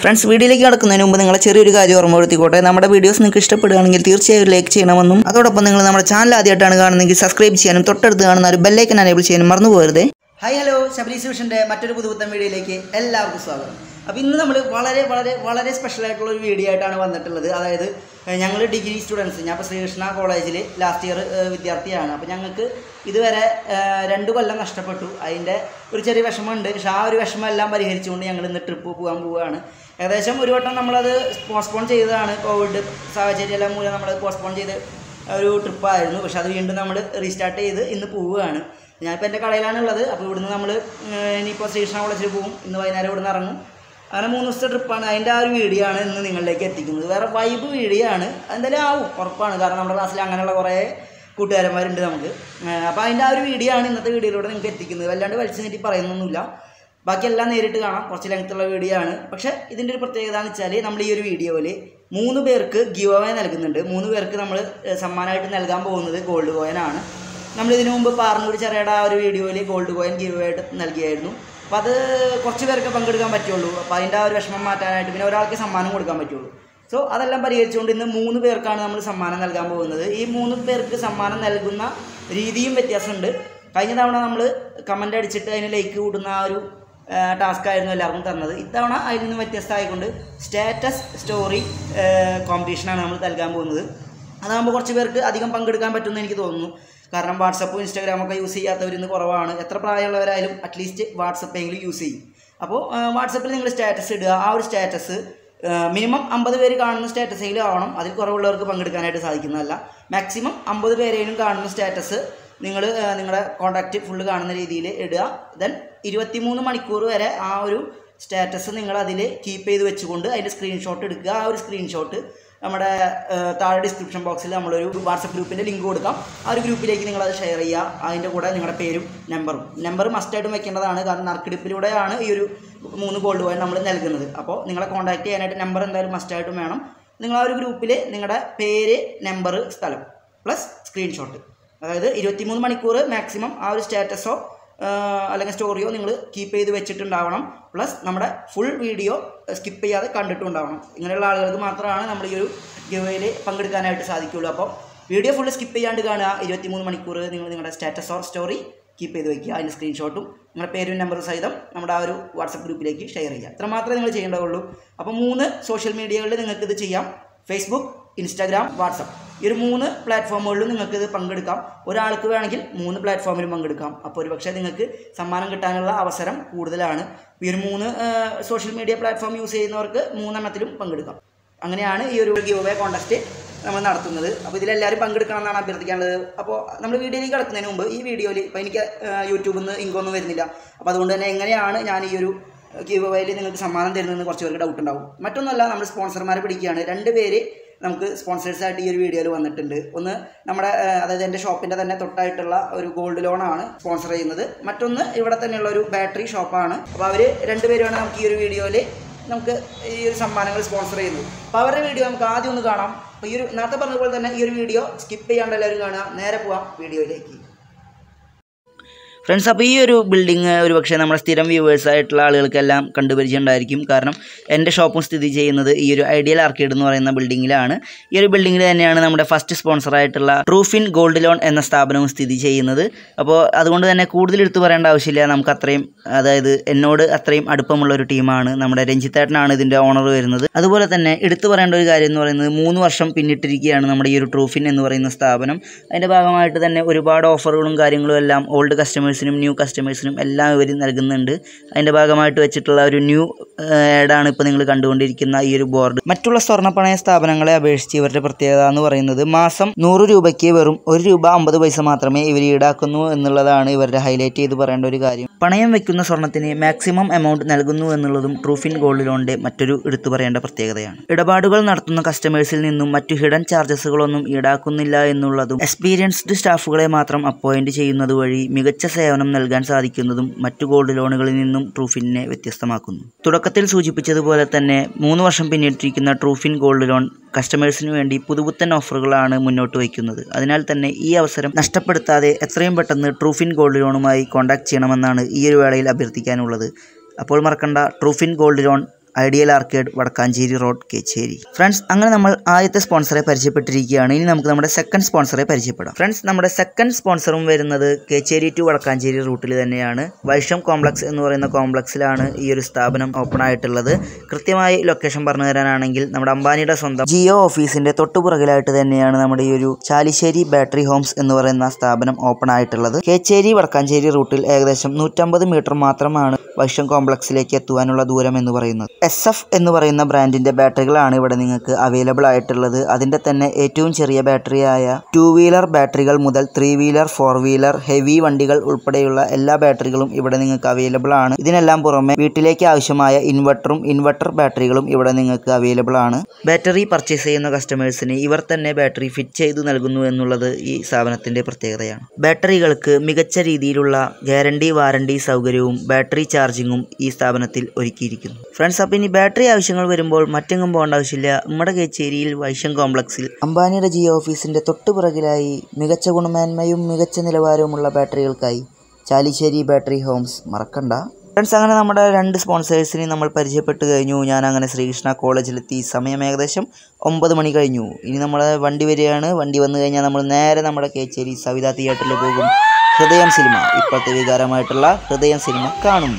Friends വീഡിയോയിലേക്ക് കടക്കുന്നതിന് മുമ്പ് നിങ്ങളെ ചെറിയൊരു കാര്യം ഓർമ്മപ്പെടുത്തിക്കോട്ടെ നമ്മുടെ വീഡിയോസ് നിങ്ങൾക്ക് ഇഷ്ടപ്പെടുകയാണെങ്കിൽ തീർച്ചയായും ലൈക്ക് ചെയ്യണമെന്നും അതോടൊപ്പം നിങ്ങൾ നമ്മുടെ ചാനൽ ആദ്യമായിട്ടാണ് കാണുന്നതെങ്കിൽ സബ്സ്ക്രൈബ് ചെയ്യാനും തൊട്ടടുത്ത് കാണുന്ന ഒരു ബെല്ലൈക്കൻ അനേബിൾ ചെയ്യാനും മറന്നു പോകരുത് ഹായ് ഹലോ ശബരി സൂഷൻ്റെ മറ്റൊരു പുതുപുത്തൻ വീഡിയോയിലേക്ക് എല്ലാവർക്കും സ്വാഗതം അപ്പോൾ ഇന്ന് നമ്മൾ വളരെ വളരെ വളരെ സ്പെഷ്യൽ ആയിട്ടുള്ള ഒരു വീഡിയോ ആയിട്ടാണ് വന്നിട്ടുള്ളത് അതായത് ഞങ്ങൾ ഡിഗ്രി സ്റ്റുഡൻസ് ഞാൻ ഇപ്പോൾ ശ്രീകൃഷ്ണ കോളേജിൽ ലാസ്റ്റ് ഇയർ വിദ്യാർത്ഥിയാണ് അപ്പോൾ ഞങ്ങൾക്ക് ഇതുവരെ ഏഹ്, രണ്ട് കൊല്ലം നഷ്ടപ്പെട്ടു അതിൻ്റെ ഒരു ചെറിയ വിഷമമുണ്ട് പക്ഷെ ആ ഒരു വിഷമം എല്ലാം പരിഹരിച്ചുകൊണ്ട് ഞങ്ങൾ ഇന്ന് ട്രിപ്പ് പോകാൻ പോവുകയാണ് ഏകദേശം ഒരു വട്ടം നമ്മളത് പോസ്റ്റ്പോൺ ചെയ്തതാണ് കോവിഡ് സാഹചര്യം എല്ലാം മൂലം നമ്മൾ പോസ്റ്റ്പോൺ ചെയ്ത് ഒരു ട്രിപ്പായിരുന്നു പക്ഷെ അത് വീണ്ടും നമ്മൾ റീസ്റ്റാർട്ട് ചെയ്ത് ഇന്ന് പോവുകയാണ് ഞാനിപ്പോൾ എൻ്റെ കടയിലാണ് ഉള്ളത് അപ്പോൾ ഇവിടുന്ന് നമ്മൾ ഇനിയിപ്പോൾ ശ്രീകൃഷ്ണ കോളേജിൽ പോകും ഇന്ന് വൈകുന്നേരം ഇവിടുന്ന് ഇറങ്ങും അങ്ങനെ മൂന്ന് ദിവസത്തെ ട്രിപ്പാണ് അതിൻ്റെ ആ ഒരു വീഡിയോ ആണ് ഇന്ന് നിങ്ങളിലേക്ക് എത്തിക്കുന്നത് വേറെ വൈബ് വീഡിയോ ആണ് അതെന്തായാലും ആവും ഉറപ്പാണ് കാരണം നമ്മുടെ ക്ലാസ്സിൽ അങ്ങനെയുള്ള കുറേ കൂട്ടുകാരന്മാരുണ്ട് നമുക്ക് അപ്പോൾ അതിൻ്റെ ആ ഒരു വീഡിയോ ആണ് ഇന്നത്തെ വീഡിയോയിലൂടെ നിങ്ങൾക്ക് എത്തിക്കുന്നത് വല്ലാണ്ട് വലിച്ചു നീട്ടി പറയുന്നൊന്നുമില്ല ബാക്കിയെല്ലാം നേരിട്ട് കാണാം കുറച്ച് ലെങ്ത്തുള്ള വീഡിയോ ആണ് പക്ഷേ ഇതിൻ്റെ ഒരു പ്രത്യേകത എന്ന് വെച്ചാൽ നമ്മൾ ഈ ഒരു വീഡിയോയിൽ മൂന്ന് പേർക്ക് ഗിവ് അവേ നൽകുന്നുണ്ട് മൂന്ന് പേർക്ക് നമ്മൾ സമ്മാനമായിട്ട് നൽകാൻ പോകുന്നത് ഗോൾഡ് കോയിനാണ് നമ്മൾ ഇതിനു മുമ്പ് പാർന്നൂർ ചെറിയുടെ ആ ഒരു വീഡിയോയിൽ ഗോൾഡ് കോയിൻ ഗിവ് ആയിട്ട് നൽകിയായിരുന്നു അപ്പോൾ അത് കുറച്ച് പേർക്ക് പങ്കെടുക്കാൻ പറ്റുള്ളൂ അപ്പോൾ അതിൻ്റെ ആ ഒരു വിഷമം മാറ്റാനായിട്ട് പിന്നെ ഒരാൾക്ക് സമ്മാനം കൊടുക്കാൻ പറ്റുള്ളൂ സോ അതെല്ലാം പരിഹരിച്ചുകൊണ്ട് ഇന്ന് മൂന്ന് പേർക്കാണ് നമ്മൾ സമ്മാനം നൽകാൻ പോകുന്നത് ഈ മൂന്ന് പേർക്ക് സമ്മാനം നൽകുന്ന രീതിയും വ്യത്യാസമുണ്ട് കഴിഞ്ഞ തവണ നമ്മൾ കമൻ്റ് അടിച്ചിട്ട് അതിന് ലൈക്ക് കൂടുന്ന ആ ഒരു ടാസ്ക് ആയിരുന്നു എല്ലാവർക്കും തന്നത് ഇത്തവണ അതിൽ നിന്ന് വ്യത്യസ്തമായിക്കൊണ്ട് സ്റ്റാറ്റസ് സ്റ്റോറി കോമ്പറ്റീഷനാണ് നമ്മൾ നൽകാൻ പോകുന്നത് അതാകുമ്പോൾ കുറച്ച് പേർക്ക് അധികം പങ്കെടുക്കാൻ പറ്റുമെന്ന് എനിക്ക് തോന്നുന്നു കാരണം വാട്സപ്പും ഇൻസ്റ്റാഗ്രാമൊക്കെ യൂസ് ചെയ്യാത്തവർ ഇന്ന് കുറവാണ് എത്ര പ്രായമുള്ളവരായാലും അറ്റ്ലീസ്റ്റ് വാട്സപ്പെങ്കിലും യൂസ് ചെയ്യും അപ്പോൾ വാട്സപ്പിൽ നിങ്ങൾ സ്റ്റാറ്റസ് ഇടുക ആ ഒരു സ്റ്റാറ്റസ് മിനിമം അമ്പത് പേര് കാണുന്ന സ്റ്റാറ്റസെങ്കിലും ആവണം അതിൽ കുറവുള്ളവർക്ക് പങ്കെടുക്കാനായിട്ട് സാധിക്കുന്നതല്ല മാക്സിമം അമ്പത് പേരെങ്കിലും കാണുന്ന സ്റ്റാറ്റസ് നിങ്ങൾ നിങ്ങളുടെ കോൺടാക്റ്റ് ഫുള്ള് കാണുന്ന രീതിയിൽ ഇടുക ദെൻ ഇരുപത്തിമൂന്ന് മണിക്കൂർ വരെ ആ ഒരു സ്റ്റാറ്റസ് നിങ്ങൾ അതിൽ കീപ്പ് ചെയ്ത് വെച്ചുകൊണ്ട് അതിൻ്റെ സ്ക്രീൻഷോട്ട് എടുക്കുക ആ ഒരു സ്ക്രീൻഷോട്ട് നമ്മുടെ ഏഹ്, താഴെ ഡിസ്ക്രിപ്ഷൻ ബോക്സിൽ നമ്മളൊരു വാട്സപ്പ് ഗ്രൂപ്പിൻ്റെ ലിങ്ക് കൊടുക്കാം ആ ഒരു ഗ്രൂപ്പിലേക്ക് നിങ്ങൾ അത് ഷെയർ ചെയ്യുക അതിൻ്റെ കൂടെ നിങ്ങളുടെ പേരും നമ്പറും നമ്പർ മസ്റ്റായിട്ടും വെക്കേണ്ടതാണ് കാരണം നറുക്കെടുപ്പിലൂടെയാണ് ഈ ഒരു മൂന്ന് ഗോൾഡ് കോയിൻ നമ്മൾ നൽകുന്നത് അപ്പോൾ നിങ്ങളെ കോൺടാക്ട് ചെയ്യാനായിട്ട് നമ്പർ എന്തായാലും മസ്റ്റായിട്ടും വേണം നിങ്ങൾ ആ ഒരു ഗ്രൂപ്പിൽ നിങ്ങളുടെ പേര് നമ്പർ സ്ഥലം പ്ലസ് സ്ക്രീൻഷോട്ട് അതായത് ഇരുപത്തിമൂന്ന് മണിക്കൂർ മാക്സിമം ആ ഒരു സ്റ്റാറ്റസോ അല്ലെങ്കിൽ സ്റ്റോറിയോ നിങ്ങൾ കീപ്പ് ചെയ്ത് വെച്ചിട്ടുണ്ടാവണം പ്ലസ് നമ്മുടെ ഫുൾ വീഡിയോ സ്കിപ്പ് ചെയ്യാതെ കണ്ടിട്ടുണ്ടാവണം ഇങ്ങനെയുള്ള ആളുകൾക്ക് മാത്രമാണ് നമ്മൾ ഈ ഒരു ഗിവയിൽ പങ്കെടുക്കാനായിട്ട് സാധിക്കുകയുള്ളൂ അപ്പോൾ വീഡിയോ ഫുൾ സ്കിപ്പ് ചെയ്യാണ്ട് കാണുക ഇരുപത്തിമൂന്ന് മണിക്കൂർ നിങ്ങൾ നിങ്ങളുടെ സ്റ്റാറ്റസ് ഓർ സ്റ്റോറി കീപ്പ് ചെയ്ത് വയ്ക്കുക അതിൻ്റെ സ്ക്രീൻഷോട്ടും നിങ്ങളുടെ പേരും നമ്പറും സഹിതം നമ്മുടെ ആ ഒരു വാട്സപ്പ് ഗ്രൂപ്പിലേക്ക് ഷെയർ ചെയ്യുക ഇത്ര മാത്രമേ നിങ്ങൾ ചെയ്യേണ്ടതുള്ളൂ അപ്പോൾ മൂന്ന് സോഷ്യൽ മീഡിയകളിൽ നിങ്ങൾക്ക് ഇത് ചെയ്യാം ഫേസ്ബുക്ക് ഇൻസ്റ്റാഗ്രാം വാട്സപ്പ് ഈ ഒരു മൂന്ന് പ്ലാറ്റ്ഫോമുകളിലും നിങ്ങൾക്ക് ഇത് പങ്കെടുക്കാം ഒരാൾക്ക് വേണമെങ്കിൽ മൂന്ന് പ്ലാറ്റ്ഫോമിലും പങ്കെടുക്കാം അപ്പോൾ ഒരു പക്ഷേ നിങ്ങൾക്ക് സമ്മാനം കിട്ടാനുള്ള അവസരം കൂടുതലാണ് ഈ ഒരു മൂന്ന് സോഷ്യൽ മീഡിയ പ്ലാറ്റ്ഫോം യൂസ് ചെയ്യുന്നവർക്ക് മൂന്നെണ്ണത്തിലും പങ്കെടുക്കാം അങ്ങനെയാണ് ഈ ഒരു ഗിവ് അവേ കോൺടെസ്റ്റ് നമ്മൾ നടത്തുന്നത് അപ്പോൾ ഇതിലെല്ലാവരും പങ്കെടുക്കണം എന്നാണ് അഭ്യർത്ഥിക്കാനുള്ളത് അപ്പോൾ നമ്മൾ വീഡിയോയിലേക്ക് കിടക്കുന്നതിന് മുമ്പ് ഈ വീഡിയോയിൽ ഇപ്പോൾ എനിക്ക് യൂട്യൂബിൽ നിന്ന് ഇൻകൊന്നും വരുന്നില്ല അപ്പോൾ അതുകൊണ്ട് തന്നെ എങ്ങനെയാണ് ഞാൻ ഈ ഒരു ഗിവ് അവേയിൽ നിങ്ങൾക്ക് സമ്മാനം തരുന്നതെന്ന് കുറച്ച് പേർക്ക് ഡൗട്ട് ഉണ്ടാവും മറ്റൊന്നല്ല നമ്മൾ സ്പോൺസർമാരെ പിടിക്കുകയാണ് രണ്ട് പേര് നമുക്ക് സ്പോൺസേഴ്സായിട്ട് ഈ ഒരു വീഡിയോയിൽ വന്നിട്ടുണ്ട് ഒന്ന് നമ്മുടെ ആ, അതായത് എൻ്റെ ഷോപ്പിൻ്റെ തന്നെ തൊട്ടായിട്ടുള്ള ഒരു ഗോൾഡ് ലോണാണ് സ്പോൺസർ ചെയ്യുന്നത് മറ്റൊന്ന് ഇവിടെ തന്നെയുള്ള ഒരു ബാറ്ററി ഷോപ്പാണ് അപ്പോൾ അവർ രണ്ടുപേരുമാണ് നമുക്ക് ഈ ഒരു വീഡിയോയിൽ നമുക്ക് ഈ ഒരു സമ്മാനങ്ങൾ സ്പോൺസർ ചെയ്യുന്നത് അപ്പോൾ അവരുടെ വീഡിയോ നമുക്ക് ആദ്യം ഒന്ന് കാണാം അപ്പോൾ ഈ ഒരു നേരത്തെ പറഞ്ഞ പോലെ തന്നെ ഈ ഒരു വീഡിയോ സ്കിപ്പ് ചെയ്യാണ്ട് എല്ലാവരും കാണുക നേരെ പോവാം വീഡിയോയിലേക്ക് ഫ്രണ്ട്സ് അപ്പോൾ ഈ ഒരു ബിൽഡിംഗ് ഒരു പക്ഷേ നമ്മുടെ സ്ഥിരം വ്യൂവേഴ്സ് ആയിട്ടുള്ള ആളുകൾക്കെല്ലാം കണ്ടുപരിചയം ഉണ്ടായിരിക്കും കാരണം എൻ്റെ ഷോപ്പും സ്ഥിതി ചെയ്യുന്നത് ഈ ഒരു ഐഡിയൽ ആർക്കേഡ് എന്ന് പറയുന്ന ബിൽഡിങ്ങിലാണ് ഈ ഒരു ബിൽഡിങ്ങിൽ തന്നെയാണ് നമ്മുടെ ഫസ്റ്റ് സ്പോൺസർ ആയിട്ടുള്ള ട്രൂഫിൻ ഗോൾഡ് ലോൺ എന്ന സ്ഥാപനവും സ്ഥിതി ചെയ്യുന്നത് അപ്പോൾ അതുകൊണ്ട് തന്നെ കൂടുതൽ എടുത്തു പറയേണ്ട ആവശ്യമില്ല നമുക്ക് അത്രയും അതായത് എന്നോട് അത്രയും അടുപ്പമുള്ള ഒരു ടീമാണ് നമ്മുടെ രഞ്ജിത്തേട്ടനാണ് ഇതിൻ്റെ ഓണർ വരുന്നത് അതുപോലെ തന്നെ എടുത്തു പറയേണ്ട ഒരു കാര്യം എന്ന് പറയുന്നത് മൂന്ന് വർഷം പിന്നിട്ടിരിക്കുകയാണ് നമ്മുടെ ഈ ഒരു ട്രൂഫിൻ എന്ന് പറയുന്ന സ്ഥാപനം അതിൻ്റെ ഭാഗമായിട്ട് തന്നെ ഒരുപാട് ഓഫറുകളും കാര്യങ്ങളും എല്ലാം ഓൾഡ് കസ്റ്റമേഴ്സിനും ന്യൂ കസ്റ്റമേഴ്സിനും എല്ലാം ഇവർ നൽകുന്നുണ്ട് അതിൻ്റെ ഭാഗമായിട്ട് വെച്ചിട്ടുള്ള ഒരു ന്യൂ ആഡാണ് ഇപ്പോൾ നിങ്ങൾ കണ്ടുകൊണ്ടിരിക്കുന്ന ഈ ഒരു ബോർഡ് മറ്റുള്ള സ്വർണ്ണപ്പണയ സ്ഥാപനങ്ങളെ അപേക്ഷിച്ച് ഇവരുടെ പ്രത്യേകത എന്ന് പറയുന്നത് മാസം നൂറ് രൂപയ്ക്ക് വെറും ഒരു രൂപ അമ്പത് പൈസ മാത്രമേ ഇവർ ഈടാക്കുന്നു എന്നുള്ളതാണ് ഇവരുടെ ഹൈലൈറ്റ് ചെയ്ത് പറയേണ്ട ഒരു കാര്യം പണയം വെക്കുന്ന സ്വർണ്ണത്തിന് മാക്സിമം എമൗണ്ട് നൽകുന്നു എന്നുള്ളതും ട്രൂഫിൻ ഗോൾഡ് ലോണിന്റെ മറ്റൊരു എടുത്തു പറയേണ്ട പ്രത്യേകതയാണ് ഇടപാടുകൾ നടത്തുന്ന കസ്റ്റമേഴ്സിൽ നിന്നും മറ്റു ഹിഡൻ ചാർജസുകളൊന്നും ഈടാക്കുന്നില്ല എന്നുള്ളതും എക്സ്പീരിയൻസ്ഡ് സ്റ്റാഫുകളെ മാത്രം അപ്പോയിന്റ് ചെയ്യുന്നത് വഴി മികച്ച സേവനം നൽകാൻ സാധിക്കുന്നതും മറ്റു ഗോൾഡ് ലോണുകളിൽ നിന്നും ട്രൂഫിനെ വ്യത്യസ്തമാക്കുന്നു തുടക്കത്തിൽ സൂചിപ്പിച്ചതുപോലെ തന്നെ മൂന്ന് വർഷം പിന്നിട്ടിരിക്കുന്ന ട്രൂഫിൻ ഗോൾഡ് ലോൺ കസ്റ്റമേഴ്സിന് വേണ്ടി പുതുപുത്തൻ ഓഫറുകളാണ് മുന്നോട്ട് വയ്ക്കുന്നത് അതിനാൽ തന്നെ ഈ അവസരം നഷ്ടപ്പെടുത്താതെ എത്രയും പെട്ടെന്ന് ട്രൂഫിൻ ഗോൾഡ് ലോണുമായി കോൺടാക്ട് ചെയ്യണമെന്നാണ് ഈ ഒരു വേളയിൽ അഭ്യർത്ഥിക്കാനുള്ളത് അപ്പോൾ മറക്കണ്ട Trufin gold loan ideal arcade Vadakkanchery road Kecheri friends അങ്ങനെ നമ്മൾ ആദ്യത്തെ സ്പോൺസറെ പരിചയപ്പെട്ടിരിക്കുകയാണ് ഇനി നമുക്ക് നമ്മുടെ സെക്കൻഡ് സ്പോൺസറെ പരിചയപ്പെടാം ഫ്രണ്ട്സ് നമ്മുടെ സെക്കൻഡ് സ്പോൺസറും വരുന്നത് കേച്ചേരി ടു വടക്കാഞ്ചേരി റൂട്ടിൽ തന്നെയാണ് വൈഷം കോംപ്ലക്സ് എന്ന് പറയുന്ന കോംപ്ലക്സിലാണ് ഈ ഒരു സ്ഥാപനം ഓപ്പൺ ആയിട്ടുള്ളത് കൃത്യമായി ലൊക്കേഷൻ പറഞ്ഞു തരാനാണെങ്കിൽ നമ്മുടെ അംബാനിയുടെ സ്വന്തം ജിയോ ഓഫീസിന്റെ തൊട്ടുപുറകിലായിട്ട് തന്നെയാണ് നമ്മുടെ ഈ ഒരു ചാലിശ്ശേരി ബാറ്ററി ഹോംസ് എന്ന് പറയുന്ന സ്ഥാപനം ഓപ്പൺ ആയിട്ടുള്ളത് കേച്ചേരി വടക്കാഞ്ചേരി റൂട്ടിൽ ഏകദേശം നൂറ്റമ്പത് മീറ്റർ മാത്രമാണ് വൈഷം കോംപ്ലക്സിലേക്ക് എത്തുവാനുള്ള ദൂരം എന്ന് പറയുന്നത് എസ് എഫ് എന്ന് പറയുന്ന ബ്രാൻഡിന്റെ ബാറ്ററികളാണ് ഇവിടെ നിങ്ങൾക്ക് അവൈലബിൾ ആയിട്ടുള്ളത് അതിന്റെ തന്നെ ഏറ്റവും ചെറിയ ബാറ്ററിയായ ടു വീലർ ബാറ്ററികൾ മുതൽ three wheeler four wheeler heavy വണ്ടികൾ ഉൾപ്പെടെയുള്ള എല്ലാ ബാറ്ററികളും ഇവിടെ നിങ്ങൾക്ക് അവൈലബിൾ ആണ് ഇതിനെല്ലാം പുറമെ വീട്ടിലേക്ക് ആവശ്യമായ ഇൻവെർട്ടറും ഇൻവെർട്ടർ ബാറ്ററികളും ഇവിടെ നിങ്ങൾക്ക് അവൈലബിൾ ആണ് ബാറ്ററി പർച്ചേസ് ചെയ്യുന്ന കസ്റ്റമേഴ്സിന് ഇവർ തന്നെ ബാറ്ററി ഫിറ്റ് ചെയ്തു നൽകുന്നു എന്നുള്ളത് ഈ സ്ഥാപനത്തിന്റെ പ്രത്യേകതയാണ് ബാറ്ററികൾക്ക് മികച്ച രീതിയിലുള്ള ഗ്യാരണ്ടി വാറണ്ടി സൗകര്യവും ബാറ്ററി ചാർജിങ്ങും ഈ സ്ഥാപനത്തിൽ ഒരുക്കിയിരിക്കുന്നു ഫ്രണ്ട്സ് അപ്പം ഇനി ബാറ്ററി ആവശ്യങ്ങൾ വരുമ്പോൾ മറ്റെങ്ങും പോകേണ്ട ആവശ്യമില്ല നമ്മുടെ കേച്ചേരിയിൽ വൈഷം കോംപ്ലക്സിൽ അംബാനിയുടെ ജിയോ ഓഫീസിന്റെ തൊട്ടുപിറകിലായി മികച്ച ഗുണമേന്മയും മികച്ച നിലവാരവുമുള്ള ബാറ്ററികൾക്കായി ചാലിശ്ശേരി ബാറ്ററി ഹോംസ് മറക്കണ്ട ഫ്രണ്ട്സ് അങ്ങനെ നമ്മുടെ രണ്ട് സ്പോൺസേഴ്സിനെ നമ്മൾ പരിചയപ്പെട്ട് കഴിഞ്ഞു ഞാൻ അങ്ങനെ ശ്രീകൃഷ്ണ കോളേജിലെത്തി സമയം ഏകദേശം ഒമ്പത് മണി കഴിഞ്ഞു ഇനി നമ്മളെ വണ്ടി വരികയാണ് വണ്ടി വന്നു കഴിഞ്ഞാൽ നമ്മൾ നേരെ നമ്മുടെ കേച്ചേരി സവിത തിയേറ്ററിൽ പോകും ഹൃദയം സിനിമ ഇപ്പോഴത്തെ വികാരമായിട്ടുള്ള ഹൃദയം സിനിമ കാണും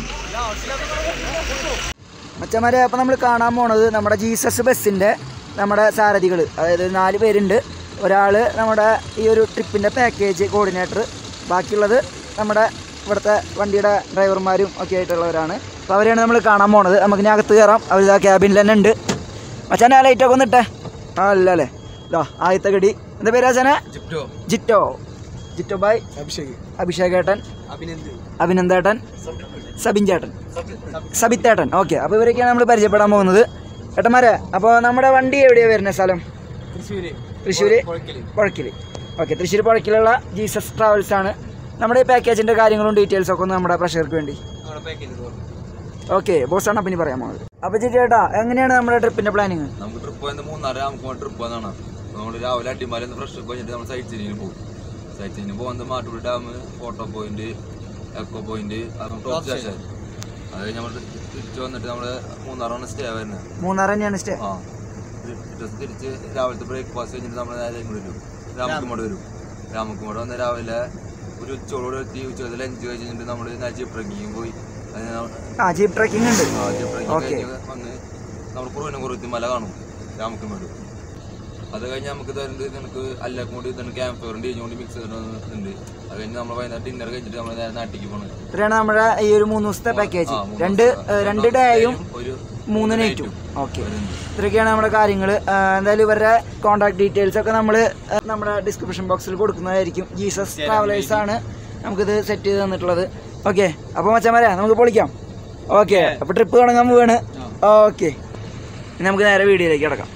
മച്ചന്മാരെ അപ്പോൾ നമ്മൾ കാണാൻ പോണത് നമ്മുടെ ജീസസ് ബസ്സിൻ്റെ നമ്മുടെ സാരഥികൾ അതായത് നാല് പേരുണ്ട് ഒരാൾ നമ്മുടെ ഈ ഒരു ട്രിപ്പിൻ്റെ പാക്കേജ് കോർഡിനേറ്റർ ബാക്കിയുള്ളത് നമ്മുടെ ഇവിടുത്തെ വണ്ടിയുടെ ഡ്രൈവർമാരും ഒക്കെ ആയിട്ടുള്ളവരാണ് അപ്പോൾ അവരെയാണ് നമ്മൾ കാണാൻ പോണത് നമുക്ക് ഇനി അകത്ത് കയറാം അവർ ആ ക്യാബിനിൽ തന്നെ ഉണ്ട് മച്ചാനെ ആ ലൈറ്റൊക്കെ ഒന്ന് ഇട്ടേ ആ അല്ല അല്ലേ ഇതാ ആദ്യത്തെ ഗടി എന്താ പേര് അച്ഛനെ ജിറ്റോ ജിറ്റോ ബായ് അഭിഷേക് അഭിഷേക് ഏട്ടൻ അഭിനന്ദ് അഭിനന്ദേട്ടൻ സബിൻ ചേട്ടൻ സബിത്തേട്ടൻ ഓക്കെ അപ്പോൾ ഇവരൊക്കെയാണ് നമ്മൾ പരിചയപ്പെടാൻ പോകുന്നത് ഏട്ടന്മാരെ അപ്പോൾ നമ്മുടെ വണ്ടി എവിടെയാണ് വരുന്നത് സ്ഥലം തൃശ്ശൂര് തൃശ്ശൂർ പുഴയ്ക്കല് പുഴക്കിൽ ഓക്കെ തൃശ്ശൂർ പുഴക്കിലുള്ള ജീസസ് ട്രാവൽസ് ആണ് നമ്മുടെ ഈ പാക്കേജിൻ്റെ കാര്യങ്ങളും ഡീറ്റെയിൽസ് ഒക്കെ ഒന്ന് നമ്മുടെ പ്രഷർക്ക് വേണ്ടി നമ്മുടെ പാക്കേജ് ഓക്കെ ബോസാണ് അപ്പം ഇനി പറയാൻ പോകുന്നത് അപ്പോൾ ചേട്ടാ എങ്ങനെയാണ് നമ്മുടെ ട്രിപ്പിൻ്റെ പ്ലാനിങ് നമുക്ക് ട്രിപ്പ് പോയത് മൂന്നാറ് നമുക്ക് ട്രിപ്പ് പോകാനാണ് നമ്മൾ രാവിലെ അട്ടിമാലി ഒന്ന് ഫ്രഷ് കഴിഞ്ഞിട്ട് നമ്മൾ സൈറ്റ് സീനിന് പോകും സൈറ്റ് സീനിന് പോകുന്നത് Mattupuzha dam photo point echo point top station അത് കഴിഞ്ഞ് നമ്മൾ തിരിച്ച് വന്നിട്ട് നമ്മൾ മൂന്നാറാണ് സ്റ്റേ വരുന്നത് മൂന്നാർ തന്നെയാണ് സ്റ്റേ ആ തിരിച്ച് തിരിച്ച് രാവിലത്തെ ബ്രേക്ക്ഫാസ്റ്റ് കഴിഞ്ഞിട്ട് നമ്മൾ നേരെ ഇങ്ങോട്ട് വരും രാമക്കുമ്പോട് വരും രാമക്കുമ്പോട് വന്ന് രാവിലെ ഒരു ഉച്ചയോട് എത്തി ഉച്ചത്തിൽ ലഞ്ച് കഴിഞ്ഞിട്ട് നമ്മൾ ജീപ്പ് ട്രക്കിങ് പോയി അത് ആ ജീപ്പ് ട്രക്കിംഗ് ഉണ്ട് ആ, ജീപ്പ് ട്രക്കിംഗ് ഓക്കേ. കഴിഞ്ഞ് വന്ന് നമ്മൾ കുറവിനും കുറത്തി മല കാണും രാമക്കുമ്പോട് അത് കഴിഞ്ഞ് നമുക്ക് തരുന്നത് നിനക്ക് അല്ലക്കൂടി തന്നെ ക്യാമ്പ് ഫയറിൻ്റെ കഴിഞ്ഞുകൊണ്ട് മിക്സ് ഉണ്ട് അത് കഴിഞ്ഞ് നമ്മൾ വൈകുന്നേരം ഡിന്നർ കഴിഞ്ഞിട്ട് നമ്മൾ നേരെ നാട്ടിലേക്ക് പോകണം ഇത്രയാണ് നമ്മുടെ ഈ ഒരു മൂന്ന് ദിവസത്തെ പാക്കേജ് ആ, മൂന്ന് രണ്ട് ദിവസത്തെ ഏഹ്, രണ്ട് ഡേയും ഒരു മൂന്ന് night നൈറ്റും ഉം ഓക്കെ വരുന്നുണ്ട്. ഇത്രയൊക്കെയാണ് നമ്മുടെ കാര്യങ്ങൾ എന്തായാലും ഇവരുടെ കോൺടാക്ട് ഡീറ്റെയിൽസ് ഒക്കെ നമ്മൾ നമ്മുടെ ഡിസ്ക്രിപ്ഷൻ ബോക്സിൽ കൊടുക്കുന്നതായിരിക്കും ജീസസ് ട്രാവലേഴ്സ് ആണ് നമുക്കിത് സെറ്റ് ചെയ്ത് തന്നിട്ടുള്ളത് ഓക്കെ അപ്പോൾ മച്ചന്മാരെ നമുക്ക് പൊളിക്കാം ഓക്കെ അപ്പോൾ ട്രിപ്പ് തുടങ്ങാൻ പോവാണ് ഓക്കെ നമുക്ക് നേരെ വീഡിയോയിലേക്ക് കിടക്കാം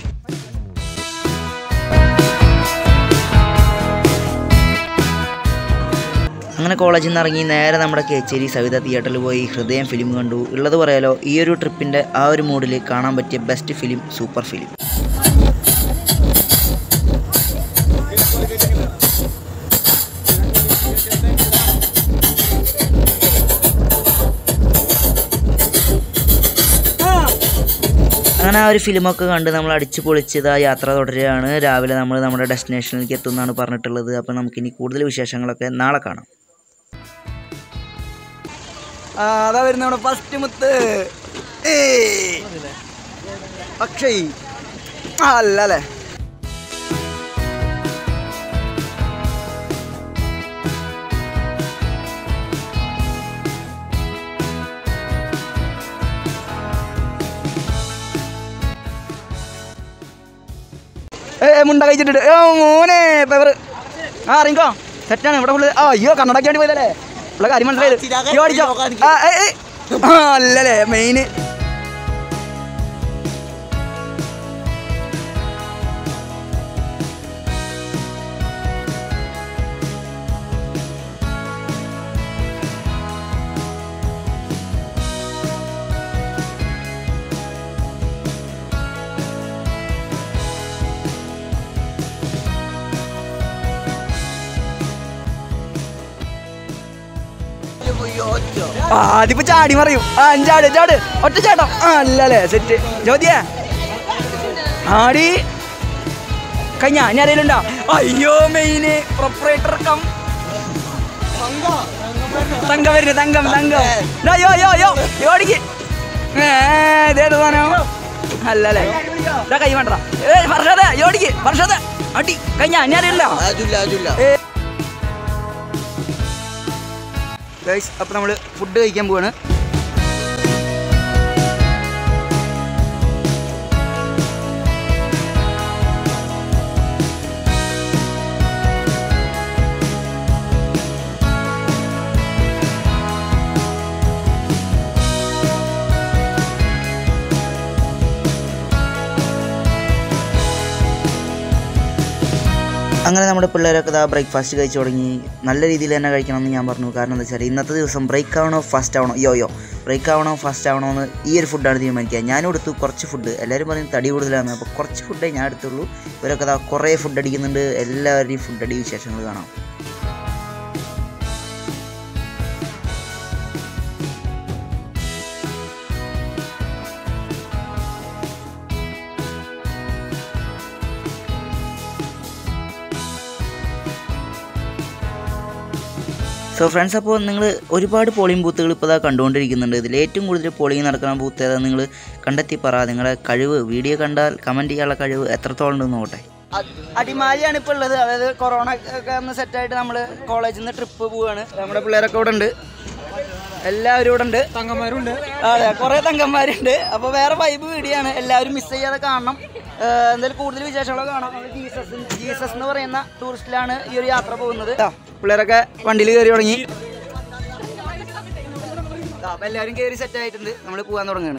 അങ്ങനെ കോളേജിൽ നിന്ന് ഇറങ്ങി നേരെ നമ്മുടെ കേച്ചേരി സവിത തിയേറ്ററിൽ പോയി ഹൃദയം ഫിലിം കണ്ടു ഉള്ളത് പറയാലോ ഈ ഒരു ട്രിപ്പിൻ്റെ ആ ഒരു മൂഡിൽ കാണാൻ പറ്റിയ ബെസ്റ്റ് ഫിലിം സൂപ്പർ ഫിലിം അങ്ങനെ ആ ഒരു ഫിലിമൊക്കെ കണ്ട് നമ്മൾ അടിച്ചു പൊളിച്ചത് ആ യാത്ര തുടരുകയാണ് രാവിലെ നമ്മൾ നമ്മുടെ ഡെസ്റ്റിനേഷനിലേക്ക് എത്തുമെന്നാണ് പറഞ്ഞിട്ടുള്ളത് അപ്പോൾ നമുക്കിനി കൂടുതൽ വിശേഷങ്ങളൊക്കെ നാളെ കാണാം അതാ വരുന്ന നമ്മുടെ ഫസ്റ്റ് മുത്ത് അക്ഷയ് ആ അല്ല അല്ലേ ഏ മുണ്ട കഴിച്ചിട്ടുണ്ട് ഏ മോനെ പെവർ ആ അറിയിക്കോ സെറ്റാണ് ഇവിടെ ഫുള്ള് ആ അയ്യോ കണ്ണടക്കി വേണ്ടി പോയതല്ലേ ഉള്ള കാര്യം മനസ്സിലായത് അയ്യോ, അടിച്ചോ. ആ, ഏ, ഏ. ആ അല്ലല്ലേ മെയിന് ആദ്യപ്പോ ചാടി മറിയും ആ ചാട് ചാട് ഒറ്റ ചാട്ടം ആ അല്ലല്ലേ സെറ്റ് ജ്യോതിയെ ആടി കഴിഞ്ഞ ഇനി അറിയില്ലണ്ടോ അയ്യോ മെയിന് പ്രൊപ്പറേറ്റർ കം തങ്കം വരുന്നു തങ്കം തങ്കം ദാ, യോ യോ യോ യോടിക്ക് ഇതേത് സാധനം അല്ലല്ലേ ഇതാ കൈ വേണ്ട വർഷത യോടിക്ക് വർഷത അടി കഴിഞ്ഞ ഇനി അറിയില്ല ഗൈസ് അപ്പോൾ നമ്മൾ ഫുഡ് കഴിക്കാൻ പോവാണ് അങ്ങനെ നമ്മുടെ പിള്ളേരൊക്കെ ഇതാ ബ്രേക്ക്ഫാസ്റ്റ് കഴിച്ചു തുടങ്ങി നല്ല രീതിയിൽ തന്നെ കഴിക്കണം എന്ന് ഞാൻ പറഞ്ഞു കാരണം എന്താ വെച്ചാൽ ഇന്നത്തെ ദിവസം ബ്രേക്ക് ആവണോ ഫാസ്റ്റ് ആവണോ യോ യോ ബ്രേക്ക് ആവണോ ഫാസ്റ്റ് ആവണോ എന്ന് ഈ ഒരു ഫുഡാണ് തീരുമാനിക്കുക ഞാനും എടുത്തു കുറച്ച് ഫുഡ് എല്ലാവരും പറയും തടി കൂടുതലാണ് അപ്പോൾ കുറച്ച് ഫുഡേ ഞാൻ എടുത്തുള്ളൂ ഇവരൊക്കെ ഇതാ കുറേ ഫുഡ് അടിക്കുന്നുണ്ട് എല്ലാവരുടെയും ഫുഡ് അടി വിശേഷങ്ങൾ കാണാം സോ ഫ്രണ്ട്സ് അപ്പോൾ നിങ്ങൾ ഒരുപാട് പോളിംഗ് ബൂത്തുകൾ ഇപ്പോൾ ഇതാ കണ്ടുകൊണ്ടിരിക്കുന്നുണ്ട് ഇതിൽ ഏറ്റവും കൂടുതൽ പോളിംഗ് നടക്കുന്ന ബൂത്ത് ഏതാ നിങ്ങൾ കണ്ടെത്തി പറ നിങ്ങളുടെ കഴിവ് വീഡിയോ കണ്ടാൽ കമൻറ്റ് ചെയ്യാനുള്ള കഴിവ് എത്രത്തോളം ഉണ്ടെന്ന് നോക്കട്ടെ അടിമാലിയാണ് ഇപ്പോൾ ഉള്ളത് അതായത് കൊറോണ ഒക്കെ ഒന്ന് സെറ്റായിട്ട് നമ്മൾ കോളേജിൽ നിന്ന് ട്രിപ്പ് പോവുകയാണ് നമ്മുടെ പിള്ളേരൊക്കെ ഇവിടെ ഉണ്ട് എല്ലാവരും ഇവിടെ ഉണ്ട് തങ്കന്മാരുണ്ട് അതെ കുറേ തങ്കന്മാരുണ്ട് അപ്പോൾ വേറെ വൈബ് വീഡിയോ ആണ് എല്ലാവരും മിസ് ചെയ്യാതെ കാണണം ഏഹ് എന്തായാലും കൂടുതൽ വിശേഷങ്ങളൊക്കെ കാണാം നമ്മള് ജീസസ് ജീസസ് എന്ന് പറയുന്ന ടൂറിസ്റ്റിലാണ് ഈ ഒരു യാത്ര പോകുന്നത് ട്ടോ, പിള്ളേരൊക്കെ വണ്ടിയിൽ കയറി തുടങ്ങി ട്ടോ, അപ്പൊ എല്ലാവരും കയറി സെറ്റ് ആയിട്ടുണ്ട് നമ്മൾ പോകാൻ തുടങ്ങുകയാണ്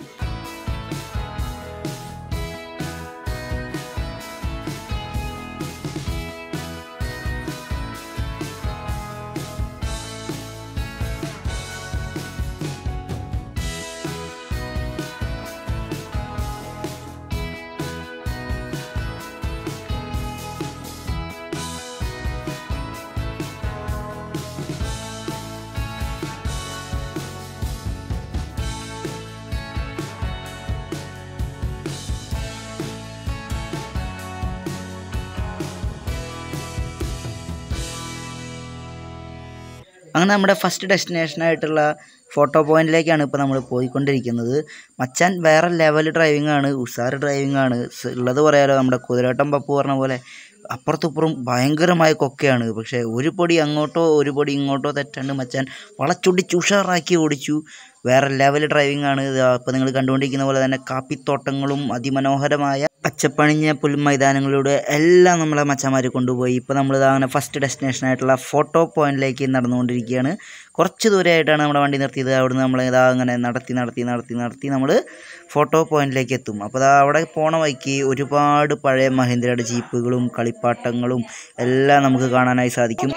അങ്ങനെ നമ്മുടെ ഫസ്റ്റ് ഡെസ്റ്റിനേഷൻ ആയിട്ടുള്ള ഫോട്ടോ പോയിന്റിലേക്കാണ് ഇപ്പോൾ നമ്മൾ പോയിക്കൊണ്ടിരിക്കുന്നത് മച്ചാൻ വേറെ ലെവൽ ഡ്രൈവിംഗ് ആണ് ഉഷാർ ഡ്രൈവിംഗ് ആണ് സ് ഉള്ളത് പറയാലോ നമ്മുടെ കുതിരവട്ടം പപ്പു പറഞ്ഞ പോലെ അപ്പുറത്തിപ്പുറം ഭയങ്കരമായ കൊക്കയാണ് പക്ഷേ ഒരു പൊടി അങ്ങോട്ടോ ഒരു പൊടി ഇങ്ങോട്ടോ തെറ്റാണ്ട് മച്ചാൻ വളച്ചൊടിച്ച് ഉഷാറാക്കി ഓടിച്ചു വേറെ ലെവൽ ഡ്രൈവിംഗ് ആണ് ഇപ്പോൾ നിങ്ങൾ കണ്ടുകൊണ്ടിരിക്കുന്ന പോലെ തന്നെ കാപ്പിത്തോട്ടങ്ങളും അതിമനോഹരമായ പച്ചപ്പണിഞ്ഞ പുൽമൈതാനങ്ങളിലൂടെ എല്ലാം നമ്മളെ മച്ചന്മാർ കൊണ്ടുപോയി ഇപ്പോൾ നമ്മൾ അങ്ങനെ ഫസ്റ്റ് ഡെസ്റ്റിനേഷൻ ആയിട്ടുള്ള ഫോട്ടോ പോയിന്റിലേക്ക് നടന്നുകൊണ്ടിരിക്കുകയാണ് കുറച്ച് ദൂരമായിട്ടാണ് നമ്മുടെ വണ്ടി നിർത്തിയത് അവിടുന്ന് നമ്മൾ ഇതാ അങ്ങനെ നടത്തി നടത്തി നടത്തി നടത്തി നമ്മൾ ഫോട്ടോ പോയിന്റിലേക്ക് എത്തും അപ്പോൾ ദാ അവിടെ പോണ വഴിക്ക് ഒരുപാട് പഴയ മഹീന്ദ്രയുടെ ജീപ്പുകളും കളിപ്പാട്ടങ്ങളും എല്ലാം നമുക്ക് കാണാനായി സാധിക്കും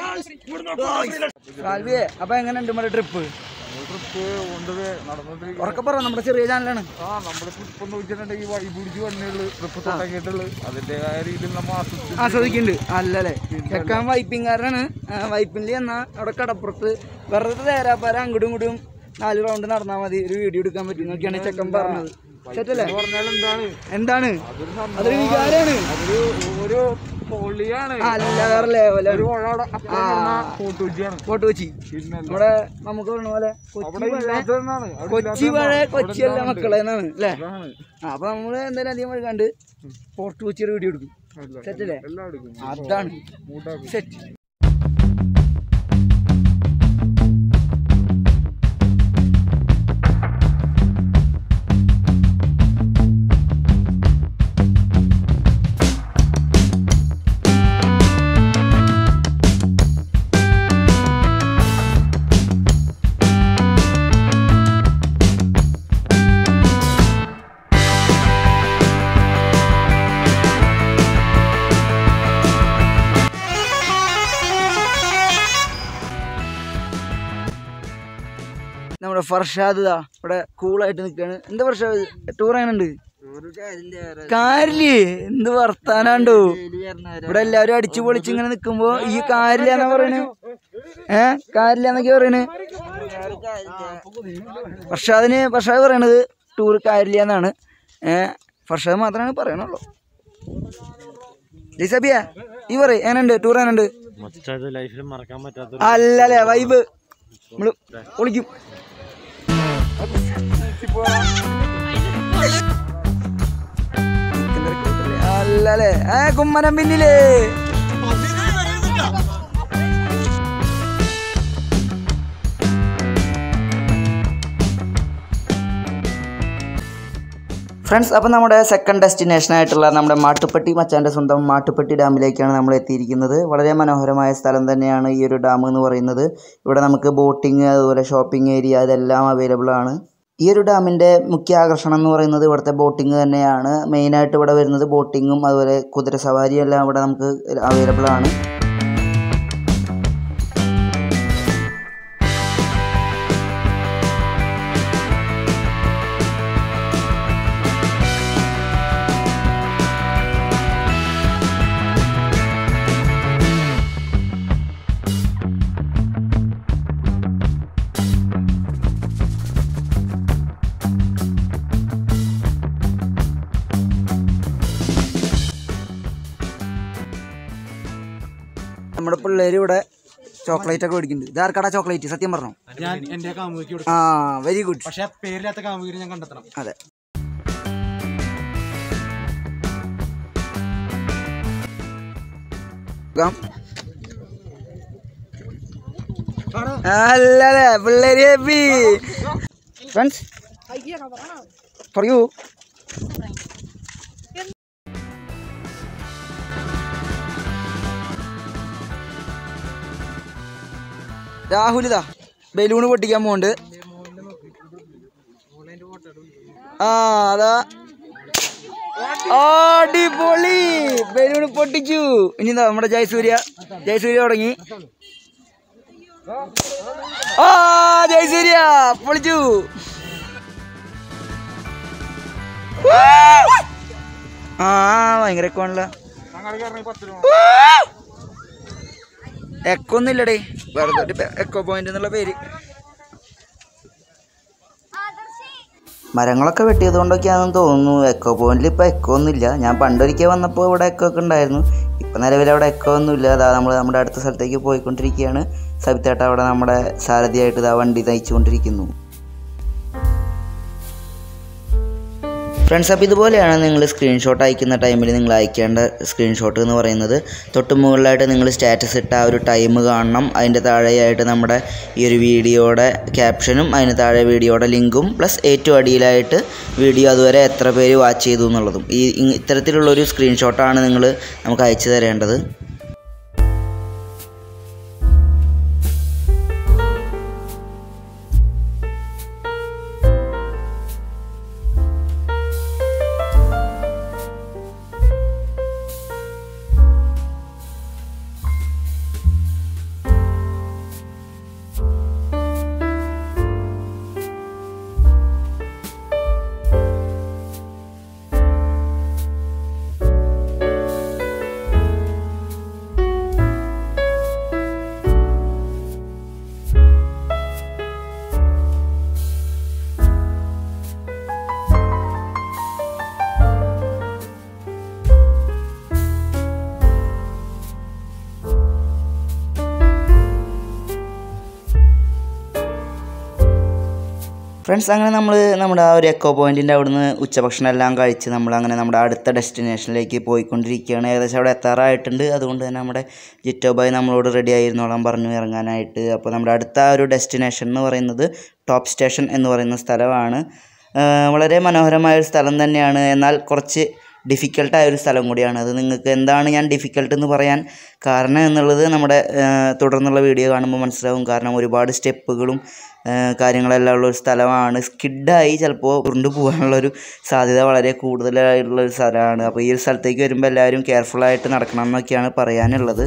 അപ്പോൾ എങ്ങനെയുണ്ട് നമ്മുടെ ട്രിപ്പ് ട്രിപ്പ് കൊണ്ട് നടന്നിട്ട് ഉറക്കെ പറ നമ്മുടെ ചെറിയ ചാനലാണ് ആ നമ്മുടെ ട്രിപ്പ് എന്ന് വെച്ചിട്ടുണ്ടെങ്കിൽ വഴി പിടിച്ച് വന്നേള്ളു ട്രിപ്പ് തുടങ്ങിയിട്ടുള്ളു അതിൻ്റെതായ രീതിയിൽ നമ്മൾ ആസ്വദിച്ചു ആസ്വദിക്കുന്നുണ്ട് അല്ലല്ലേ ചെക്കാൻ വൈപ്പിങ്കാരനാണ് വൈപ്പിൻ്റെ എന്നാ അവിടെ കടപ്പുറത്ത് വെറുതെ തേരാപ്പാര അങ്ങോട്ടും ഇങ്ങോട്ടും നാല് റൗണ്ട് നടന്നാൽ മതി ഒരു വീഡിയോ എടുക്കാൻ പറ്റും നോക്കിയാണ് ചെക്കൻ പറഞ്ഞത് സെറ്റല്ലേ പറഞ്ഞാൽ എന്താണ് എന്താണ് അതൊരു സംഭവം അതൊരു വികാരമാണ് അതൊരു ഒരു പൊള്ളിയാണ് അല്ല വേറെ ലെവലാണ് ഒരു പുഴയുടെ അപ്പുറം നടന്ന ഫോട്ടോജിയാണ് ഫോട്ടോ വെച്ചി പിന്നെ നമ്മുടെ നമുക്ക് പറഞ്ഞ പോലെ അവിടെ കൊച്ചി പഴയ ഇല്ലാത്തതെന്നാണ് അവിടെ കൊച്ചി പഴയ ഇല്ലാത്തതെന്നാണ്. കൊച്ചിയല്ല അവിടെ മക്കളെ എന്നാണ് അല്ലേ അതാണ് ആ അപ്പൊ നമ്മള് എന്തായാലും അധികം വഴി കണ്ട് ഫോർട്ട് കൊച്ചിയുടെ വീഡിയോ എടുക്കും അല്ല, സെറ്റല്ലേ എല്ലാം എടുക്കും അതാണ് മൂട്ടാക്കും സെറ്റ് നമ്മുടെ ഫർഷാദ് ദാ ഇവിടെ കൂളായിട്ട് നിൽക്കാണ് എന്താ ഫർഷാദ് ടൂർ എങ്ങനെയുണ്ട് കാരില് എന്ത് വർത്താനാണ്ടോ ഇവിടെ എല്ലാവരും അടിച്ചു പൊളിച്ച് ഇങ്ങനെ നിക്കുമ്പോ ഈ കാരില്ല എന്നാ പറയണേ ഏ കാരില്ല എന്നൊക്കെ പറയണേ ഫർഷാദിന് ഫർഷാദ് പറയണത് ടൂർ കാര്യമില്ല എന്നാണ് ഏഹ് ഫർഷാദ് മാത്രമാണ് പറയണുള്ളൂ ലിസബിയ ഈ പറയും എങ്ങനെയുണ്ട് ടൂർ എങ്ങനെയുണ്ട് ലൈഫിൽ മറക്കാൻ പറ്റാത്ത അല്ലല്ലേ വൈബ് നമ്മള് ഒളിക്കും അല്ലല്ലേ ഏ കുമ്മനം പിന്നിലേ ഫ്രണ്ട്സ് അപ്പോൾ നമ്മുടെ സെക്കൻഡ് ഡെസ്റ്റിനേഷൻ ആയിട്ടുള്ള നമ്മുടെ മാട്ടുപ്പെട്ടി മച്ചാൻ്റെ സ്വന്തം മാട്ടുപ്പെട്ടി ഡാമിലേക്കാണ് നമ്മൾ എത്തിയിരിക്കുന്നത് വളരെ മനോഹരമായ സ്ഥലം തന്നെയാണ് ഈ ഒരു ഡാം എന്ന് പറയുന്നത് ഇവിടെ നമുക്ക് ബോട്ടിങ് അതുപോലെ ഷോപ്പിംഗ് ഏരിയ ഇതെല്ലാം അവൈലബിൾ ആണ് ഈ ഒരു ഡാമിൻ്റെ മുഖ്യ ആകർഷണം എന്ന് പറയുന്നത് ഇവിടുത്തെ ബോട്ടിങ് തന്നെയാണ് മെയിനായിട്ട് ഇവിടെ വരുന്നത് ബോട്ടിങ്ങും അതുപോലെ കുതിര സവാരിയും എല്ലാം ഇവിടെ നമുക്ക് അവൈലബിൾ ആണ് നമ്മുടെ പിള്ളേർ ഇവിടെ ചോക്ലേറ്റ് ഒക്കെ മേടിക്കുന്നുണ്ട് ഇത് ആർക്കാടാ ചോക്ലേറ്റ് സത്യം പറഞ്ഞോ ഞാൻ എന്റെ കാമുകിക്ക് കൊടുക്കും ആ വെരി ഗുഡ് പക്ഷെ പേരില്ലാത്ത കാമുകിനെ ഞാൻ കണ്ടെത്തണം അതെ അല്ലല്ലേ പിള്ളേര് ഹാപ്പി ഫ്രണ്ട്സ് പറയൂ രാഹുൽ ഇതാ ബലൂണ് പൊട്ടിക്കാൻ പോണ്ട് ആ അതാ അടിപൊളി ബലൂണ് പൊട്ടിച്ചു ഇനി എന്താ നമ്മുടെ ജയസൂര്യ ജയസൂര്യ തുടങ്ങി ആ ജയസൂര്യ പൊളിച്ചു ആ ഭയങ്കര എക്കോണല്ലോ എക്കോ ഒന്നുമില്ലടേ വെറുതെ ഒരു എക്കോ പോയിന്റ് എന്നുള്ള പേര് മരങ്ങളൊക്കെ വെട്ടിയത് കൊണ്ടൊക്കെയാണെന്ന് തോന്നുന്നു എക്കോ പോയിന്റിൽ ഇപ്പോൾ എക്കോ ഒന്നുമില്ല ഞാൻ പണ്ടൊരിക്കൽ വന്നപ്പോൾ ഇവിടെ എക്കോ ഒക്കെ ഉണ്ടായിരുന്നു ഇപ്പം നിലവിൽ അവിടെ എക്കോ ഒന്നുമില്ല അതാ നമ്മൾ നമ്മുടെ അടുത്ത സ്ഥലത്തേക്ക് പോയിക്കൊണ്ടിരിക്കുകയാണ് സബിത്തേട്ട അവിടെ നമ്മുടെ സാരഥിയായിട്ട് ഇതാ വണ്ടി നയിച്ചുകൊണ്ടിരിക്കുന്നു ഫ്രണ്ട്സ് അപ്പോൾ ഇതുപോലെയാണ് നിങ്ങൾ സ്ക്രീൻഷോട്ട് അയക്കുന്ന ടൈമിൽ നിങ്ങൾ അയക്കേണ്ട സ്ക്രീൻഷോട്ട് എന്ന് പറയുന്നത് തൊട്ട് മുകളിലായിട്ട് നിങ്ങൾ സ്റ്റാറ്റസ് ഇട്ട ആ ഒരു ടൈം കാണണം അതിൻ്റെ താഴെയായിട്ട് നമ്മുടെ ഈ ഒരു വീഡിയോയുടെ ക്യാപ്ഷനും അതിന് താഴെ വീഡിയോയുടെ ലിങ്കും പ്ലസ് ഏറ്റവും അടിയിലായിട്ട് വീഡിയോ അതുവരെ എത്ര പേര് വാച്ച് ചെയ്തു എന്നുള്ളതും ഈ ഇ- ഇത്തരത്തിലുള്ളൊരു സ്ക്രീൻഷോട്ടാണ് നിങ്ങൾ നമുക്ക് അയച്ചു തരേണ്ടത് ഫ്രണ്ട്സ് അങ്ങനെ നമ്മൾ നമ്മുടെ ആ ഒരു എക്കോ പോയിന്റിൻ്റെ അവിടുന്ന് ഉച്ചഭക്ഷണം എല്ലാം കഴിച്ച് നമ്മൾ അങ്ങനെ നമ്മുടെ അടുത്ത ഡെസ്റ്റിനേഷനിലേക്ക് പോയിക്കൊണ്ടിരിക്കുകയാണ് ഏകദേശം അവിടെ എത്താറായിട്ടുണ്ട് അതുകൊണ്ട് തന്നെ നമ്മുടെ ജിറ്റോ ബായ് നമ്മളോട് റെഡി ആയിരുന്നോളാം പറഞ്ഞു ഇറങ്ങാനായിട്ട് അപ്പോൾ നമ്മുടെ അടുത്ത ആ ഒരു ഡെസ്റ്റിനേഷൻ എന്ന് പറയുന്നത് ടോപ്പ് സ്റ്റേഷൻ എന്ന് പറയുന്ന സ്ഥലമാണ് ആ, വളരെ മനോഹരമായ ഒരു സ്ഥലം തന്നെയാണ് എന്നാൽ കുറച്ച് ഡിഫിക്കൽട്ടായ ഒരു സ്ഥലം കൂടിയാണ് അത് നിങ്ങൾക്ക് എന്താണ് ഞാൻ ഡിഫിക്കൽട്ട് എന്ന് പറയാൻ കാരണം എന്നുള്ളത് നമ്മുടെ ആ, തുടർന്നുള്ള വീഡിയോ കാണുമ്പോൾ മനസ്സിലാവും കാരണം ഒരുപാട് സ്റ്റെപ്പുകളും ആ, കാര്യങ്ങളെല്ലാം ഉള്ള ഒരു സ്ഥലമാണ് സ്കിഡായി ചിലപ്പോൾ ഉരുണ്ട് പോകാനുള്ളൊരു സാധ്യത വളരെ കൂടുതലായിട്ടുള്ള ഒരു സ്ഥലമാണ് അപ്പോൾ ഈ ഒരു സ്ഥലത്തേക്ക് വരുമ്പോൾ എല്ലാവരും കെയർഫുള്ളായിട്ട് നടക്കണം എന്നൊക്കെയാണ് പറയാനുള്ളത്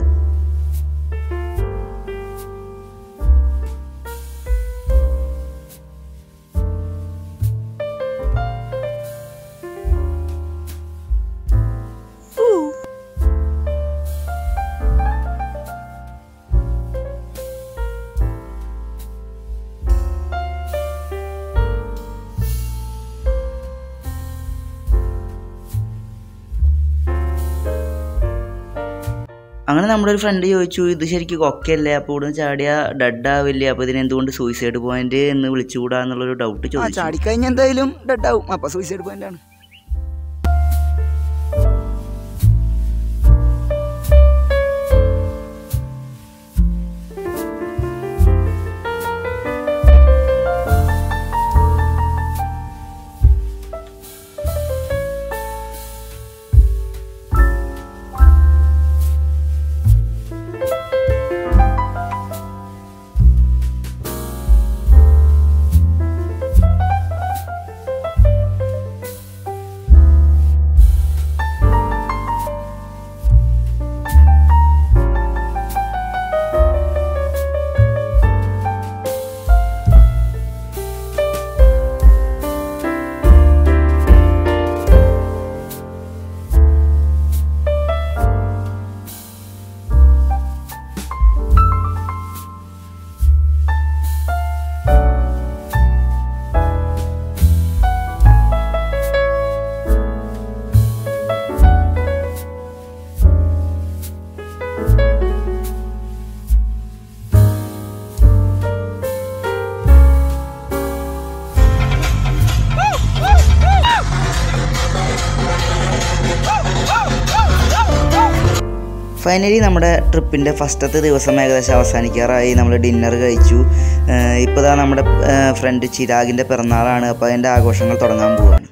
അങ്ങനെ നമ്മുടെ ഒരു ഫ്രണ്ട് ചോദിച്ചു ഇത് ശരിക്കും കൊക്കയല്ലേ അപ്പോൾ ഇവിടുന്ന് ചാടിയ ഡഡ് ആവില്ലേ അപ്പോൾ ഇതിന് എന്തുകൊണ്ട് സൂയിസൈഡ് പോയിന്റ് എന്ന് വിളിച്ചുകൂടാ എന്നുള്ളൊരു ഡൗട്ട് ചോദിച്ചു ചാടിക്കഴിഞ്ഞ എന്തായാലും ഡെഡ് ആവും അപ്പൊ സൂയിസൈഡ് പോയിന്റ് ആണ് ഫൈനലി നമ്മുടെ ട്രിപ്പിൻ്റെ ഫസ്റ്റത്തെ ദിവസം ഏകദേശം അവസാനിക്കാറായി നമ്മൾ ഡിന്നർ കഴിച്ചു ഇപ്പോൾ ദാ നമ്മുടെ ഫ്രണ്ട് ചിരാഗിൻ്റെ പിറന്നാളാണ് അപ്പോൾ അതിൻ്റെ ആഘോഷങ്ങൾ തുടങ്ങാൻ പോവുകയാണ്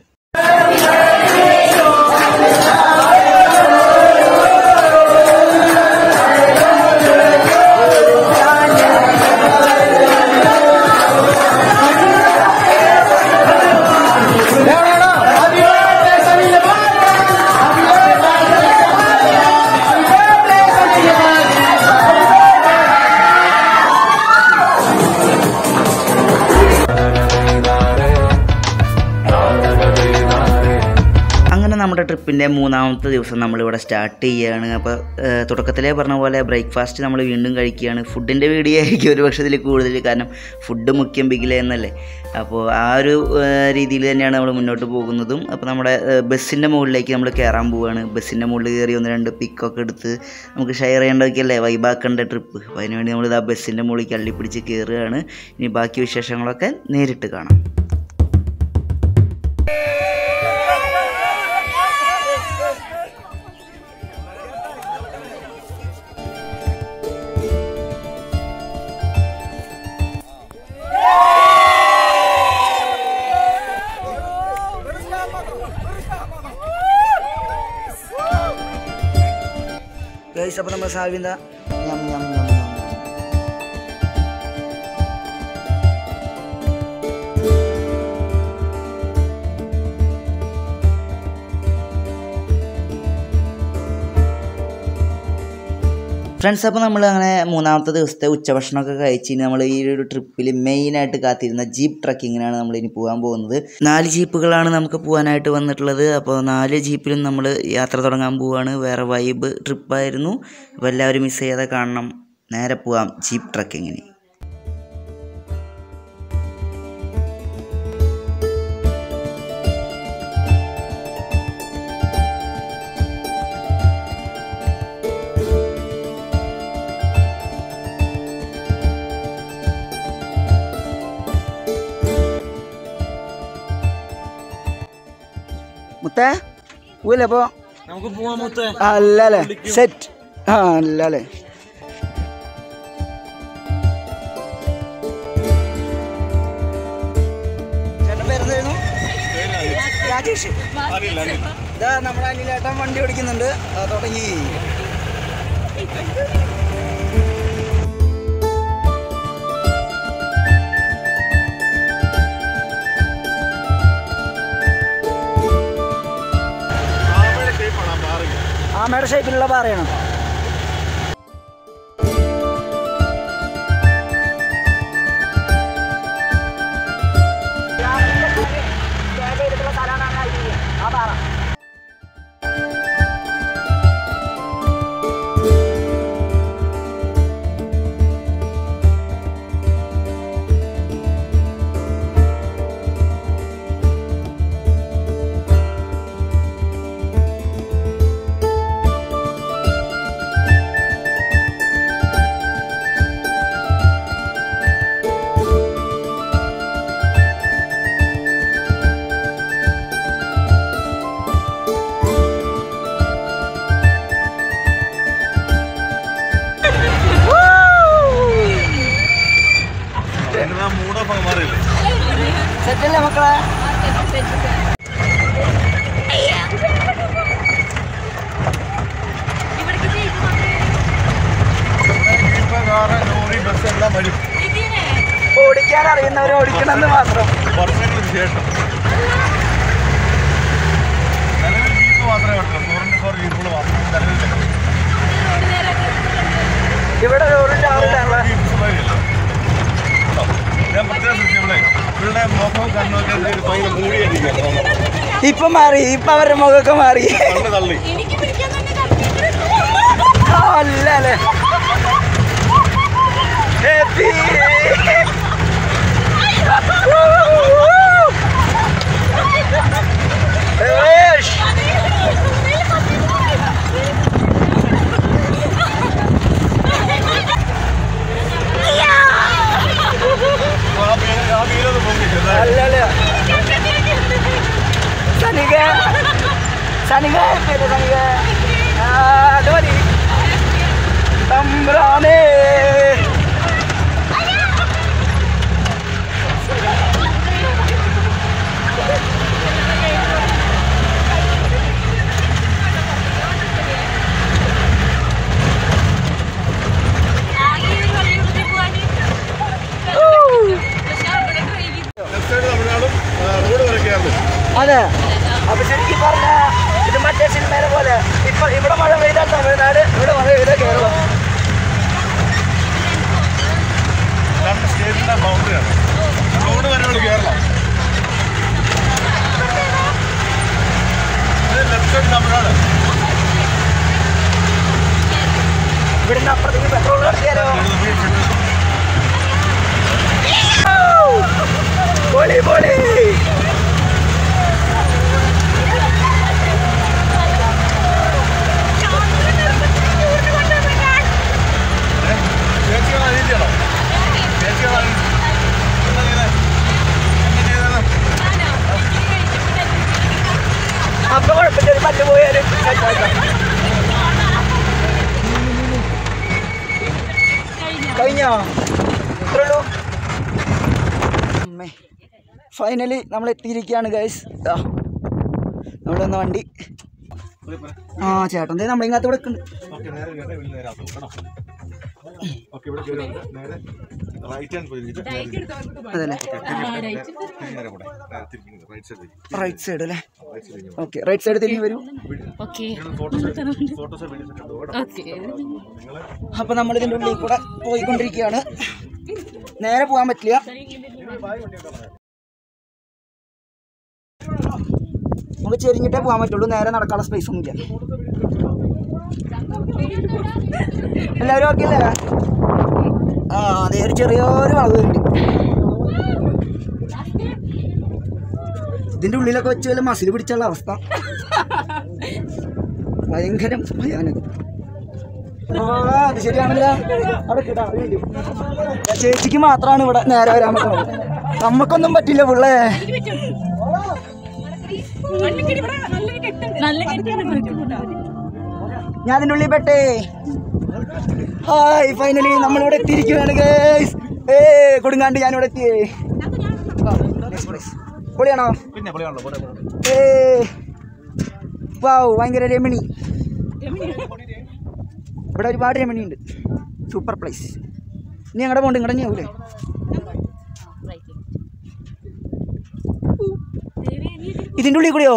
അങ്ങനെ നമ്മുടെ ട്രിപ്പിൻ്റെ മൂന്നാമത്തെ ദിവസം നമ്മളിവിടെ സ്റ്റാർട്ട് ചെയ്യുകയാണ് അപ്പോൾ തുടക്കത്തിലേ പറഞ്ഞ പോലെ ബ്രേക്ക്ഫാസ്റ്റ് നമ്മൾ വീണ്ടും കഴിക്കുകയാണ് ഫുഡിൻ്റെ വീഡിയോ ആയിരിക്കും ഒരു പക്ഷേ ഇതിൽ കൂടുതൽ കാരണം ഫുഡ് മുഖ്യം ബിഗില എന്നല്ലേ അപ്പോൾ ആ ഒരു രീതിയിൽ തന്നെയാണ് നമ്മൾ മുന്നോട്ട് പോകുന്നതും അപ്പോൾ നമ്മുടെ ബസ്സിൻ്റെ മുകളിലേക്ക് നമ്മൾ കയറാൻ പോവുകയാണ് ബസ്സിൻ്റെ മുകളിൽ കയറി ഒന്ന് രണ്ട് പിക്കൊക്കെ എടുത്ത് നമുക്ക് ഷെയർ ചെയ്യേണ്ടതൊക്കെയല്ലേ വൈബാക്കേണ്ട ട്രിപ്പ് അപ്പോൾ അതിനുവേണ്ടി നമ്മൾ ആ ബസ്സിൻ്റെ മുകളിൽ കള്ളിപ്പിടിച്ച് കയറുകയാണ് ഇനി ബാക്കി വിശേഷങ്ങളൊക്കെ നേരിട്ട് കാണാം ഗൈസ് അപ്പോൾ നമ്മൾ സാൽവിന്ത ഞം ഞം ഞം ഞം ഞം. ഫ്രണ്ട്സ് അപ്പോൾ നമ്മൾ അങ്ങനെ മൂന്നാമത്തെ ദിവസത്തെ ഉച്ചഭക്ഷണമൊക്കെ കഴിച്ച് ഇനി നമ്മൾ ഈ ഒരു ട്രിപ്പിൽ മെയിനായിട്ട് കാത്തിരുന്ന ജീപ്പ് ട്രക്കിങ്ങിനാണ് നമ്മൾ ഇനി പോകാൻ പോകുന്നത് നാല് ജീപ്പുകളാണ് നമുക്ക് പോകാനായിട്ട് വന്നിട്ടുള്ളത് അപ്പോൾ നാല് ജീപ്പിലും നമ്മൾ യാത്ര തുടങ്ങാൻ പോവുകയാണ് വേറെ വൈബ് ട്രിപ്പായിരുന്നു അപ്പോൾ എല്ലാവരും മിസ് ചെയ്യാതെ കാണണം നേരെ പോവാം ജീപ്പ് ട്രക്കിങ്ങിന് മുത്തേ ഊല്ലേ അപ്പൊ നമുക്ക് പോവാൻ മുത്തേ അല്ലല്ലേ സെറ്റ് ആ അല്ലല്ലേ രാജേഷ് ഇതാ നമ്മുടെ അനിലേട്ടൻ വണ്ടി ഓടിക്കുന്നുണ്ട് ആ, തുടങ്ങി ആമയുടെ ഷേപ്പിലുള്ള പാറയാണ് സെറ്റ് സെറ്റല്ലേ മക്കളെ ഓടിക്കാൻ അറിയുന്നവർ ഓടിക്കണമെന്ന് മാത്രം ശേഷം നിലവിൽ ജീപ്പ് മാത്രമേ ഉള്ളൂ ഫോറിൻ്റെ ഫോർ ജീപ്പുകൾ മാത്രം നിലവിലില്ല ഇവിടെ റോഡിന്റെ ആളുണ്ടാണല്ലോ ഞാൻ പ്രത്യേകം ശ്രദ്ധിച്ചപ്പോഴേ ഇവരുടെ മുഖവും കണ്ണൊക്കെ ഒരു ഭയങ്കര മൂടിയായിരിക്കും ഇപ്പൊ മാറി ഇപ്പൊ അവരുടെ മുഖമൊക്കെ മാറി കണ്ണ് തള്ളി എനിക്ക് പിടിക്കാൻ തന്നെ കറക്റ്റ് ആ, അല്ല അല്ലേ Happy. ഏഷ്. ആ മീൻ ആ മീനൊന്ന് പൊങ്ങി ചെറുതായി അല്ല അല്ല സനിക സനിക പേര് സനിക ആ, അത് മതി തമ്പ്രാനേ ലെഫ്റ്റ് സൈഡ് തമിഴ്നാടും റോഡ് വരയ്ക്കാറുണ്ട് അതെ അപ്പൊ ശരിക്കും പറഞ്ഞ ഇത് മറ്റേ സിനിമയിലെ പോലെ ഇപ്പൊ ഇവിടെ മഴ പെയ്താൽ തമിഴ്നാട് ഇവിടെ മഴ പെയ്താൽ കേരളം രണ്ട് സ്റ്റേറ്റിന്റെ ബൗണ്ടറിയാണ് റോഡ് വരെയുള്ള കേരളം ഇത് ലെഫ്റ്റ് സൈഡ് തമിഴ്നാട് ഇവിടുന്ന് അപ്പുറത്തേക്ക് പെട്രോൾ നടത്തിയാലോ പൊളി പൊളി ചേച്ചിയാണ് അനീതിയാണോ ചേച്ചിയാണ് അനീതി എന്താ ചെയ്യുന്നത് എന്താ ചെയ്യുന്നത് അപ്പൊ കുഴപ്പമില്ല ഒരു പല്ല് പോയാലും സെറ്റാക്കാം. കഴിഞ്ഞോ ഇത്രേ ഉള്ളൂ ഫൈനലി നമ്മൾ എത്തിയിരിക്കുകയാണ് ഗൈസ് നമ്മൾ വന്ന വണ്ടി ആ ചേട്ടൻ ദേ നമ്മളെ ഇങ്ങനത്തെ ഇവിടെ നിൽക്കുന്നുണ്ട് ഓക്കെ നേരെ കയറി വലിയ നേരെ ആക്കും കേട്ടോ ഓക്കെ ഇവിടെ കയറി വന്നിട്ട് നേരെ റൈറ്റ് ഹാൻഡ് പോയി അതല്ലേ നേരെ പോടെ നേരെ തിരിഞ്ഞ് റൈറ്റ് സൈഡിലേക്ക് റൈറ്റ് സൈഡ് അല്ലേ റൈറ്റ് സൈഡിലേക്ക് ഓക്കെ റൈറ്റ് സൈഡ് തിരിഞ്ഞ് വരൂ ഫോട്ടോസ് ഫോട്ടോസ് വീഡിയോസ് ഒക്കെ കേട്ടോ അപ്പൊ നമ്മൾ ഇതിന്റെ ഉള്ളിൽ കൂടെ പോയിക്കൊണ്ടിരിക്കുകയാണ് നേരെ പോകാൻ പറ്റില്ല നമുക്ക് ചെരിഞ്ഞിട്ടേ പോകാൻ പറ്റുള്ളൂ നേരെ നടക്കാനുള്ള സ്പേസ് ഒന്നുമില്ല എല്ലാവരും ഓക്കെ അല്ലേ ആ അതെ ഒരു ചെറിയൊരു വളവ് വരുന്നുണ്ട് ഇതിന്റെ ഉള്ളിലൊക്കെ വെച്ച് വല്ല മസിൽ പിടിച്ചുള്ള അവസ്ഥ ഭയങ്കരം ഭയാനകം ആ, അത് ശരിയാണല്ലോ അവിടെ കിട്ടാ ചേച്ചിക്ക് മാത്രമാണ് ഇവിടെ നേരെ വരാൻ പറ്റുന്നത് നമുക്കൊന്നും പറ്റില്ല പിള്ളേ നല്ല കെട്ടാണ് ഞാൻ അതിൻ്റെ ഉള്ളിൽ പെട്ടേ ഹായ് ഫൈനലി നമ്മളിവിടെ എത്തിയിരിക്കുകയാണ് ഗേസ് ഏ കൊടുങ്ങാണ്ട് ഞാനിവിടെ എത്തിയേ ആ, nice place. പൊളിയാണോ പിന്നെ പൊളിയാണല്ലോ പോടെ പോടെ ഏ വാവ് ഭയങ്കര രമണി ഇവിടെ ഒരുപാട് രമണി ഉണ്ട് സൂപ്പർ പ്ലേസ് ഇനി ഞങ്ങളുടെ പോണ്ട് ഇങ്ങടെ ആവൂലേ ഇതിൻ്റെ ഉള്ളിൽ കൂടിയോ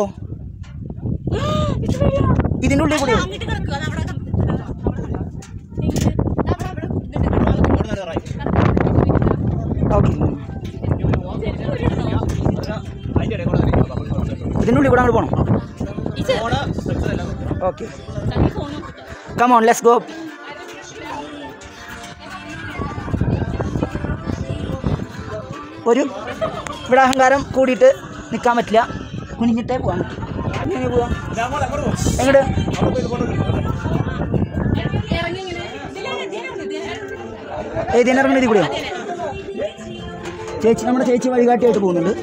ഇതിൻ്റെ ഉള്ളിൽ കൂടിയോ അങ്ങോട്ട് കിടക്കുക അതവിടെ ഓക്കെ ഇതിൻ്റെ ഉള്ളിൽ കൂടെ അങ്ങോട്ട് പോകണം ഓക്കെ കമോൺ ലെറ്റ്സ് ഗോ ഒരു ഇവിടെ അഹങ്കാരം കൂടിയിട്ട് നിൽക്കാൻ പറ്റില്ല കുനിഞ്ഞിട്ടേ പോകാൻ പറ്റും എങ്ങനെ പോവാം എങ്ങോട്ട് ഏതിനിറങ്ങുന്ന ഇതിൽ കൂടെയോ ചേച്ചി നമ്മുടെ ചേച്ചി വഴികാട്ടിയായിട്ട് പോകുന്നുണ്ട്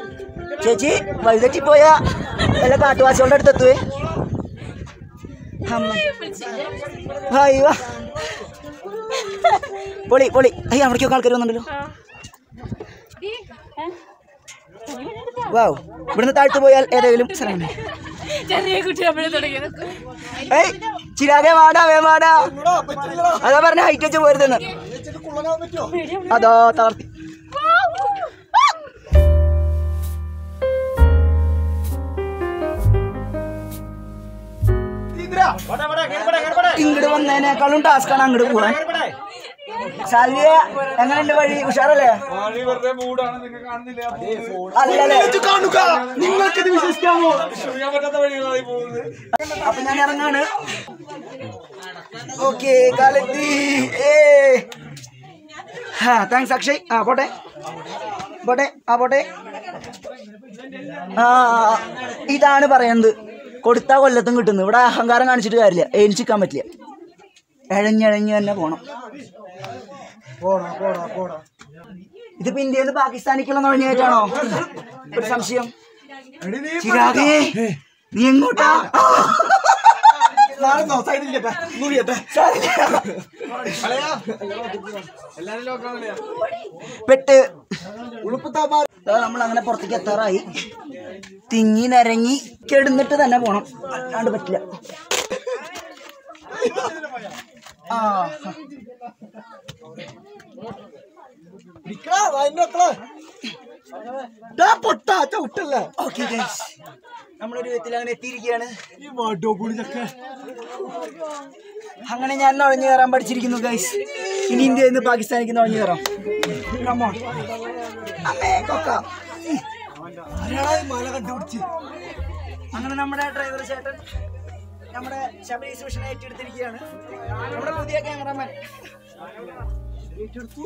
ചേച്ചി വഴിതെറ്റി പോയാ വല്ല കാട്ടുവാസികളുടെ അടുത്ത് എത്തുവേ ഹായ് വാ പൊളി പൊളി അയ്യ അവിടേക്കൊക്കെ ആൾക്കാർ വന്നിട്ടുണ്ടല്ലോ വാവ് ഇവിടുന്ന് താഴ്ത്തു പോയാൽ ഏതെങ്കിലും സ്ഥലമുണ്ട് ചെറിയ കുട്ടി നമ്മളെ തുടങ്ങിയത് ഏയ് ചിരാതെ വാടാ വേ വാടാ അതാ പറഞ്ഞ ഹൈറ്റ് വെച്ച് പോരുതെന്ന് അതോ തളർത്തി ഇങ്ങോട്ട് വന്നതിനേക്കാളും ടാസ്ക് ആണ് അങ്ങോട്ട് പോവാൻ സാൽവിയ എങ്ങനെയുണ്ട് വഴി ഉഷാറല്ലേ ആളി വെറുതെ മൂടാണ് നിങ്ങൾ കാണുന്നില്ല അല്ലല്ലേ നിങ്ങൾക്കിത് വിശ്വസിക്കാമോ വിശ്വസിക്കാൻ പറ്റാത്ത വഴികളാണ് ഈ പോകുന്നത് അപ്പൊ ഞാൻ ഇറങ്ങാണ് ഓക്കെ കാലത്തി ഏ ഹാ താങ്ക്സ് അക്ഷയ് ആ പോട്ടെ പോട്ടെ ആ പോട്ടെ ആ ഇതാണ് പറയുന്നത് കൊടുത്താ കൊല്ലത്തും കിട്ടുന്നു ഇവിടെ അഹങ്കാരം കാണിച്ചിട്ട് കാര്യമില്ല ഏനിച്ചിക്കാൻ പറ്റില്ല എഴഞ്ഞെഴഞ്ഞ് തന്നെ പോണം ഇതിപ്പോ ഇന്ത്യയിൽ നിന്ന് പാകിസ്ഥാനിക്കുള്ള നുഴഞ്ഞേറ്റാണോ ഒരു സംശയം ചിരാഗേ നീ എങ്ങോട്ടാ പെട്ട് നമ്മൾ അങ്ങനെ പുറത്തേക്ക് എത്താറായി തിങ്ങി നരങ്ങി കെടുന്നിട്ട് തന്നെ പോണം അല്ലാണ്ട് പറ്റില്ല ആ ഓക്കെ നമ്മളൊരു വിധത്തിൽ അങ്ങനെ എത്തിയിരിക്കുകയാണ് അങ്ങനെ ഞാൻ നുഴഞ്ഞു കയറാൻ പഠിച്ചിരിക്കുന്നു ഗൈസ് ഇനി ഇന്ത്യയിൽ നിന്ന് പാകിസ്ഥാനിലേക്ക് നുഴഞ്ഞു കയറാം Come on. അമ്മേ, കൊക്ക. അങ്ങനെ നമ്മുടെ ഡ്രൈവർ ചേട്ടൻ നമ്മുടെ ശബരീസ് മിഷൻ ഏറ്റെടുത്തിരിക്കുകയാണ് നമ്മുടെ പുതിയ ക്യാമറമാൻ ഏറ്റെടുത്തു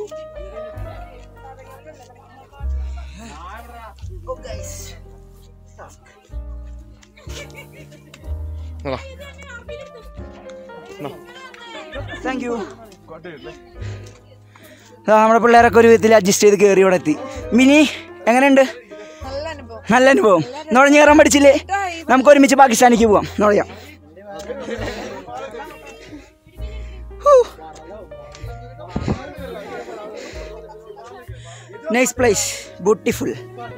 Oh, guys. താങ്ക് യു നമ്മുടെ പിള്ളേരൊക്കെ ഒരു വിധത്തിൽ അഡ്ജസ്റ്റ് ചെയ്ത് കയറി ഇവിടെ എത്തി മിനി എങ്ങനെയുണ്ട് നല്ല അനുഭവം നുഴഞ്ഞു കയറാൻ പഠിച്ചില്ലേ നമുക്ക് ഒരുമിച്ച് പാകിസ്ഥാനിലേക്ക് പോവാം നുഴയാം നൈസ് പ്ലേസ് ബ്യൂട്ടിഫുൾ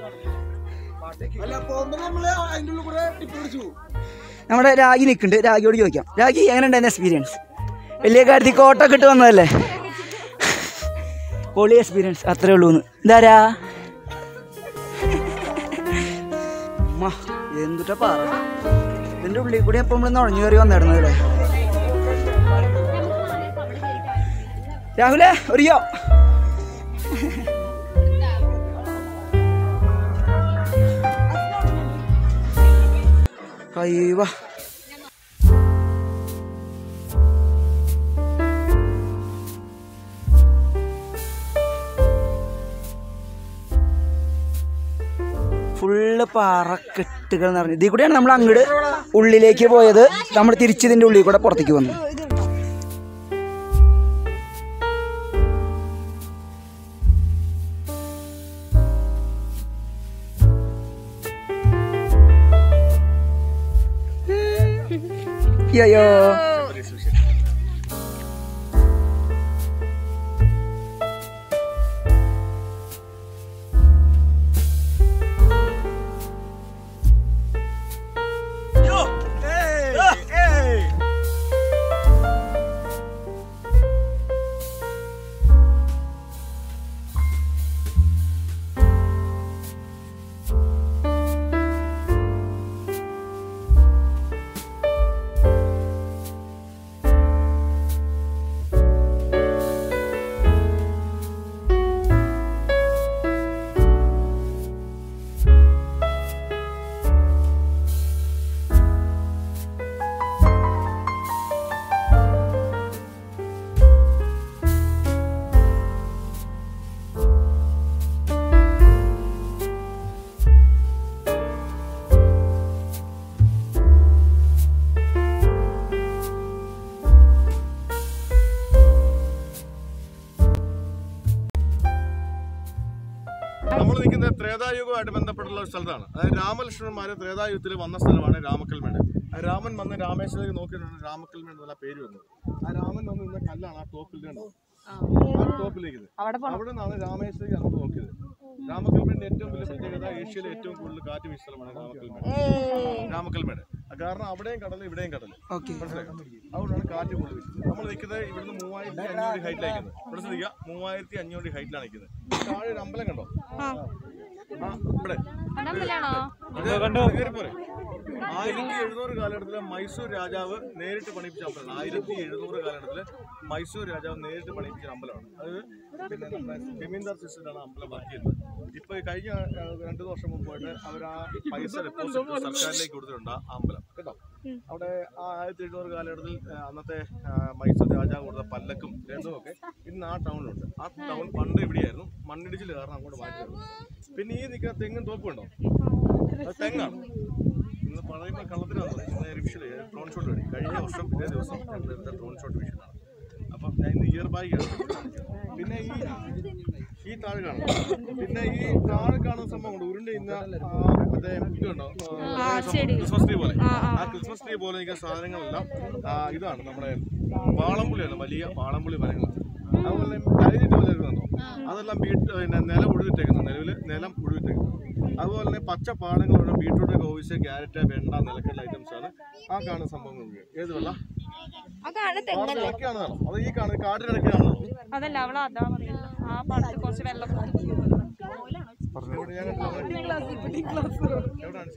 നമ്മുടെ രാഗി നിൽക്കുന്നുണ്ട് രാഗിയോട് ചോദിക്കാം രാഗി എങ്ങനെയുണ്ടായിരുന്നു എക്സ്പീരിയൻസ് വലിയ കാര്യത്തിൽ കോട്ടൊക്കെ ഇട്ട് വന്നതല്ലേ പൊളി എക്സ്പീരിയൻസ് അത്രേ ഉള്ളൂ ഇതാരാ അമ്മ, എന്തുട്ടാ പറ ഇതിന്റെ ഉള്ളിൽ കൂടി എപ്പോൾ നമ്മൾ നുഴഞ്ഞു കയറി വന്നിടുന്നത് അല്ലേ രാഹുലേ ഒരിയോ അയ്യവ ഫുള്ള് പാറക്കെട്ടുകൾ നിറഞ്ഞു ഇതിൽ കൂടെയാണ് നമ്മൾ അങ്ങോട്ട് ഉള്ളിലേക്ക് പോയത് നമ്മൾ തിരിച്ചതിൻ്റെ ഉള്ളിൽ കൂടെ പുറത്തേക്ക് വന്നു യ്യോ നമ്മൾ നിൽക്കുന്നത് ത്രേതായുഗവുമായിട്ട് ബന്ധപ്പെട്ടുള്ള ഒരു സ്ഥലത്താണ് അതായത് രാമലക്ഷ്മണന്മാര് ത്രേതായുഗത്തിൽ വന്ന സ്ഥലമാണ് രാമക്കൽമേട് രാമൻ വന്ന് രാമേശ്വരത്തേക്ക് നോക്കിയിട്ടാണ് രാമക്കൽമേട് എന്നുള്ള പേര് വന്നത് ആ രാമൻ വന്ന് നിന്ന കല്ലാണ് ആ ടോപ്പിൽ കണ്ടോ ആ ടോപ്പിലേക്ക് അവിടെ പോണം അവിടെ നിന്നാണ് രാമേശ്വരത്തേക്ക് അങ്ങോട്ട് നോക്കിയത് രാമക്കൽമേടിന്റെ ഏറ്റവും വലിയ പ്രത്യേകത ഏഷ്യയിലെ ഏറ്റവും കൂടുതൽ കാറ്റ് വീശുന്ന സ്ഥലമാണ് രാമക്കൽമേട് രാമക്കൽമേട് കാരണം അവിടെയും കടൽ ഇവിടെയും കടൽ ഓക്കെ മനസ്സിലായോ അതുകൊണ്ടാണ് കാറ്റ് കൂടുതൽ വീശുന്നത് നമ്മൾ നിൽക്കുന്നത് ഇവിടുന്ന് മൂവായിരത്തി അഞ്ഞൂറ് ഹൈറ്റിലാണ് നിൽക്കുന്നത് ഇവിടെ ശ്രദ്ധിക്കുക മൂവായിരത്തി അഞ്ഞൂറ് ഹൈറ്റിലാണ് നിൽക്കുന്നത് താഴെ ഒരു അമ്പലം കണ്ടോ ആ ഇവിടെ കണ്ടമ്പിലാണോ കണ്ടോ പോരെ ആയിരത്തി എഴുന്നൂറ് കാലഘട്ടത്തിലെ മൈസൂർ രാജാവ് നേരിട്ട് പണിയിപ്പിച്ച അമ്പലമാണ് ആയിരത്തി എഴുന്നൂറ് കാലഘട്ടത്തില് മൈസൂർ രാജാവ് നേരിട്ട് പണിയിപ്പിച്ച അമ്പലമാണ് അത് പിന്നെ നമ്മുടെ ജമീന്ദാർ സിസ്റ്ററാണ് അമ്പലം വർക്ക് ചെയ്യുന്നത് ഇപ്പൊ ഈ കഴിഞ്ഞ ആ, രണ്ടു വർഷം മുമ്പായിട്ട് അവർ ആ പൈസ ഡെപ്പോസിറ്റ് സർക്കാരിലേക്ക് കൊടുത്തിട്ടുണ്ട് ആ അമ്പലം കേട്ടോ അവിടെ ആ ആയിരത്തി എഴുന്നൂറ് കാലഘട്ടത്തിൽ ആ, അന്നത്തെ ആ, മൈസൂർ രാജാവ് കൊടുത്ത പല്ലക്കും രണ്ടും ഒക്കെ ഇന്ന് ആ ടൗണിലുണ്ട് ആ ടൗൺ പണ്ട് ഇവിടെയായിരുന്നു മണ്ണിടിച്ചിൽ കാരണം അങ്ങോട്ട് മാറ്റിയായിരുന്നു പിന്നെ ഈ നിൽക്കുന്ന തെങ്ങും തോപ്പുണ്ടോ അത് തെങ്ങാണ് ഇന്ന് പറയുമ്പോൾ കള്ളത്തിനാണ് ഇന്ന് റിവിഷൻ ഡ്രോൺ ഷോട്ട് വേണ്ടി കഴിഞ്ഞ വർഷം ഇതേ ദിവസം ഞങ്ങൾ എടുത്ത ഡ്രോൺ ഷോട്ട് വിഷനാണ് അപ്പം ഞാൻ ഇന്ന് ഇയർ ബൈ ആണ് പിന്നെ ഈ ഈ താഴെ കാണും പിന്നെ ഈ താഴെ കാണുന്ന സംഭവം ഉണ്ട് ഉരുണ്ട് ഇന്ന ആ, മറ്റേ ഇതുണ്ടോ ആ, ക്രിസ്മസ് ട്രീ പോലെ ആ ക്രിസ്മസ് ട്രീ പോലെ നിൽക്കുന്ന സാധനങ്ങളെല്ലാം ആ, ഇതാണ് നമ്മുടെ വാളംപുളിയാണ് വലിയ വാളംപുളി മരങ്ങൾ അതുപോലെ കഴിഞ്ഞിട്ട് പോലെ വരുന്നുണ്ടോ അതെല്ലാം ബീട്ട് പിന്നെ നിലം ഉഴുതിട്ടേക്കുന്നത് നിലവിൽ നിലം ഉഴുതിട്ടേക്കുന്നത് അതുപോലെ തന്നെ പച്ച പാടങ്ങളുള്ള ബീട്രൂട്ട് കോവിസ് ക്യാരറ്റ് വെണ്ട നിലക്കടല ഐറ്റംസ് ആണ് ആ കാണുന്ന സംഭവങ്ങൾ ഏത് വെള്ളം അതാണ് ഇടയ്ക്കാണോ അത് ഈ കാണുന്നത് കാടിനിടയ്ക്കാണോ അതല്ല അവള് അതാ പറയുന്നത് ആ പാടത്ത് കുറച്ച് വെള്ളം എവിടെ ഞാൻ കണ്ടില്ല. എവിടെയാണ്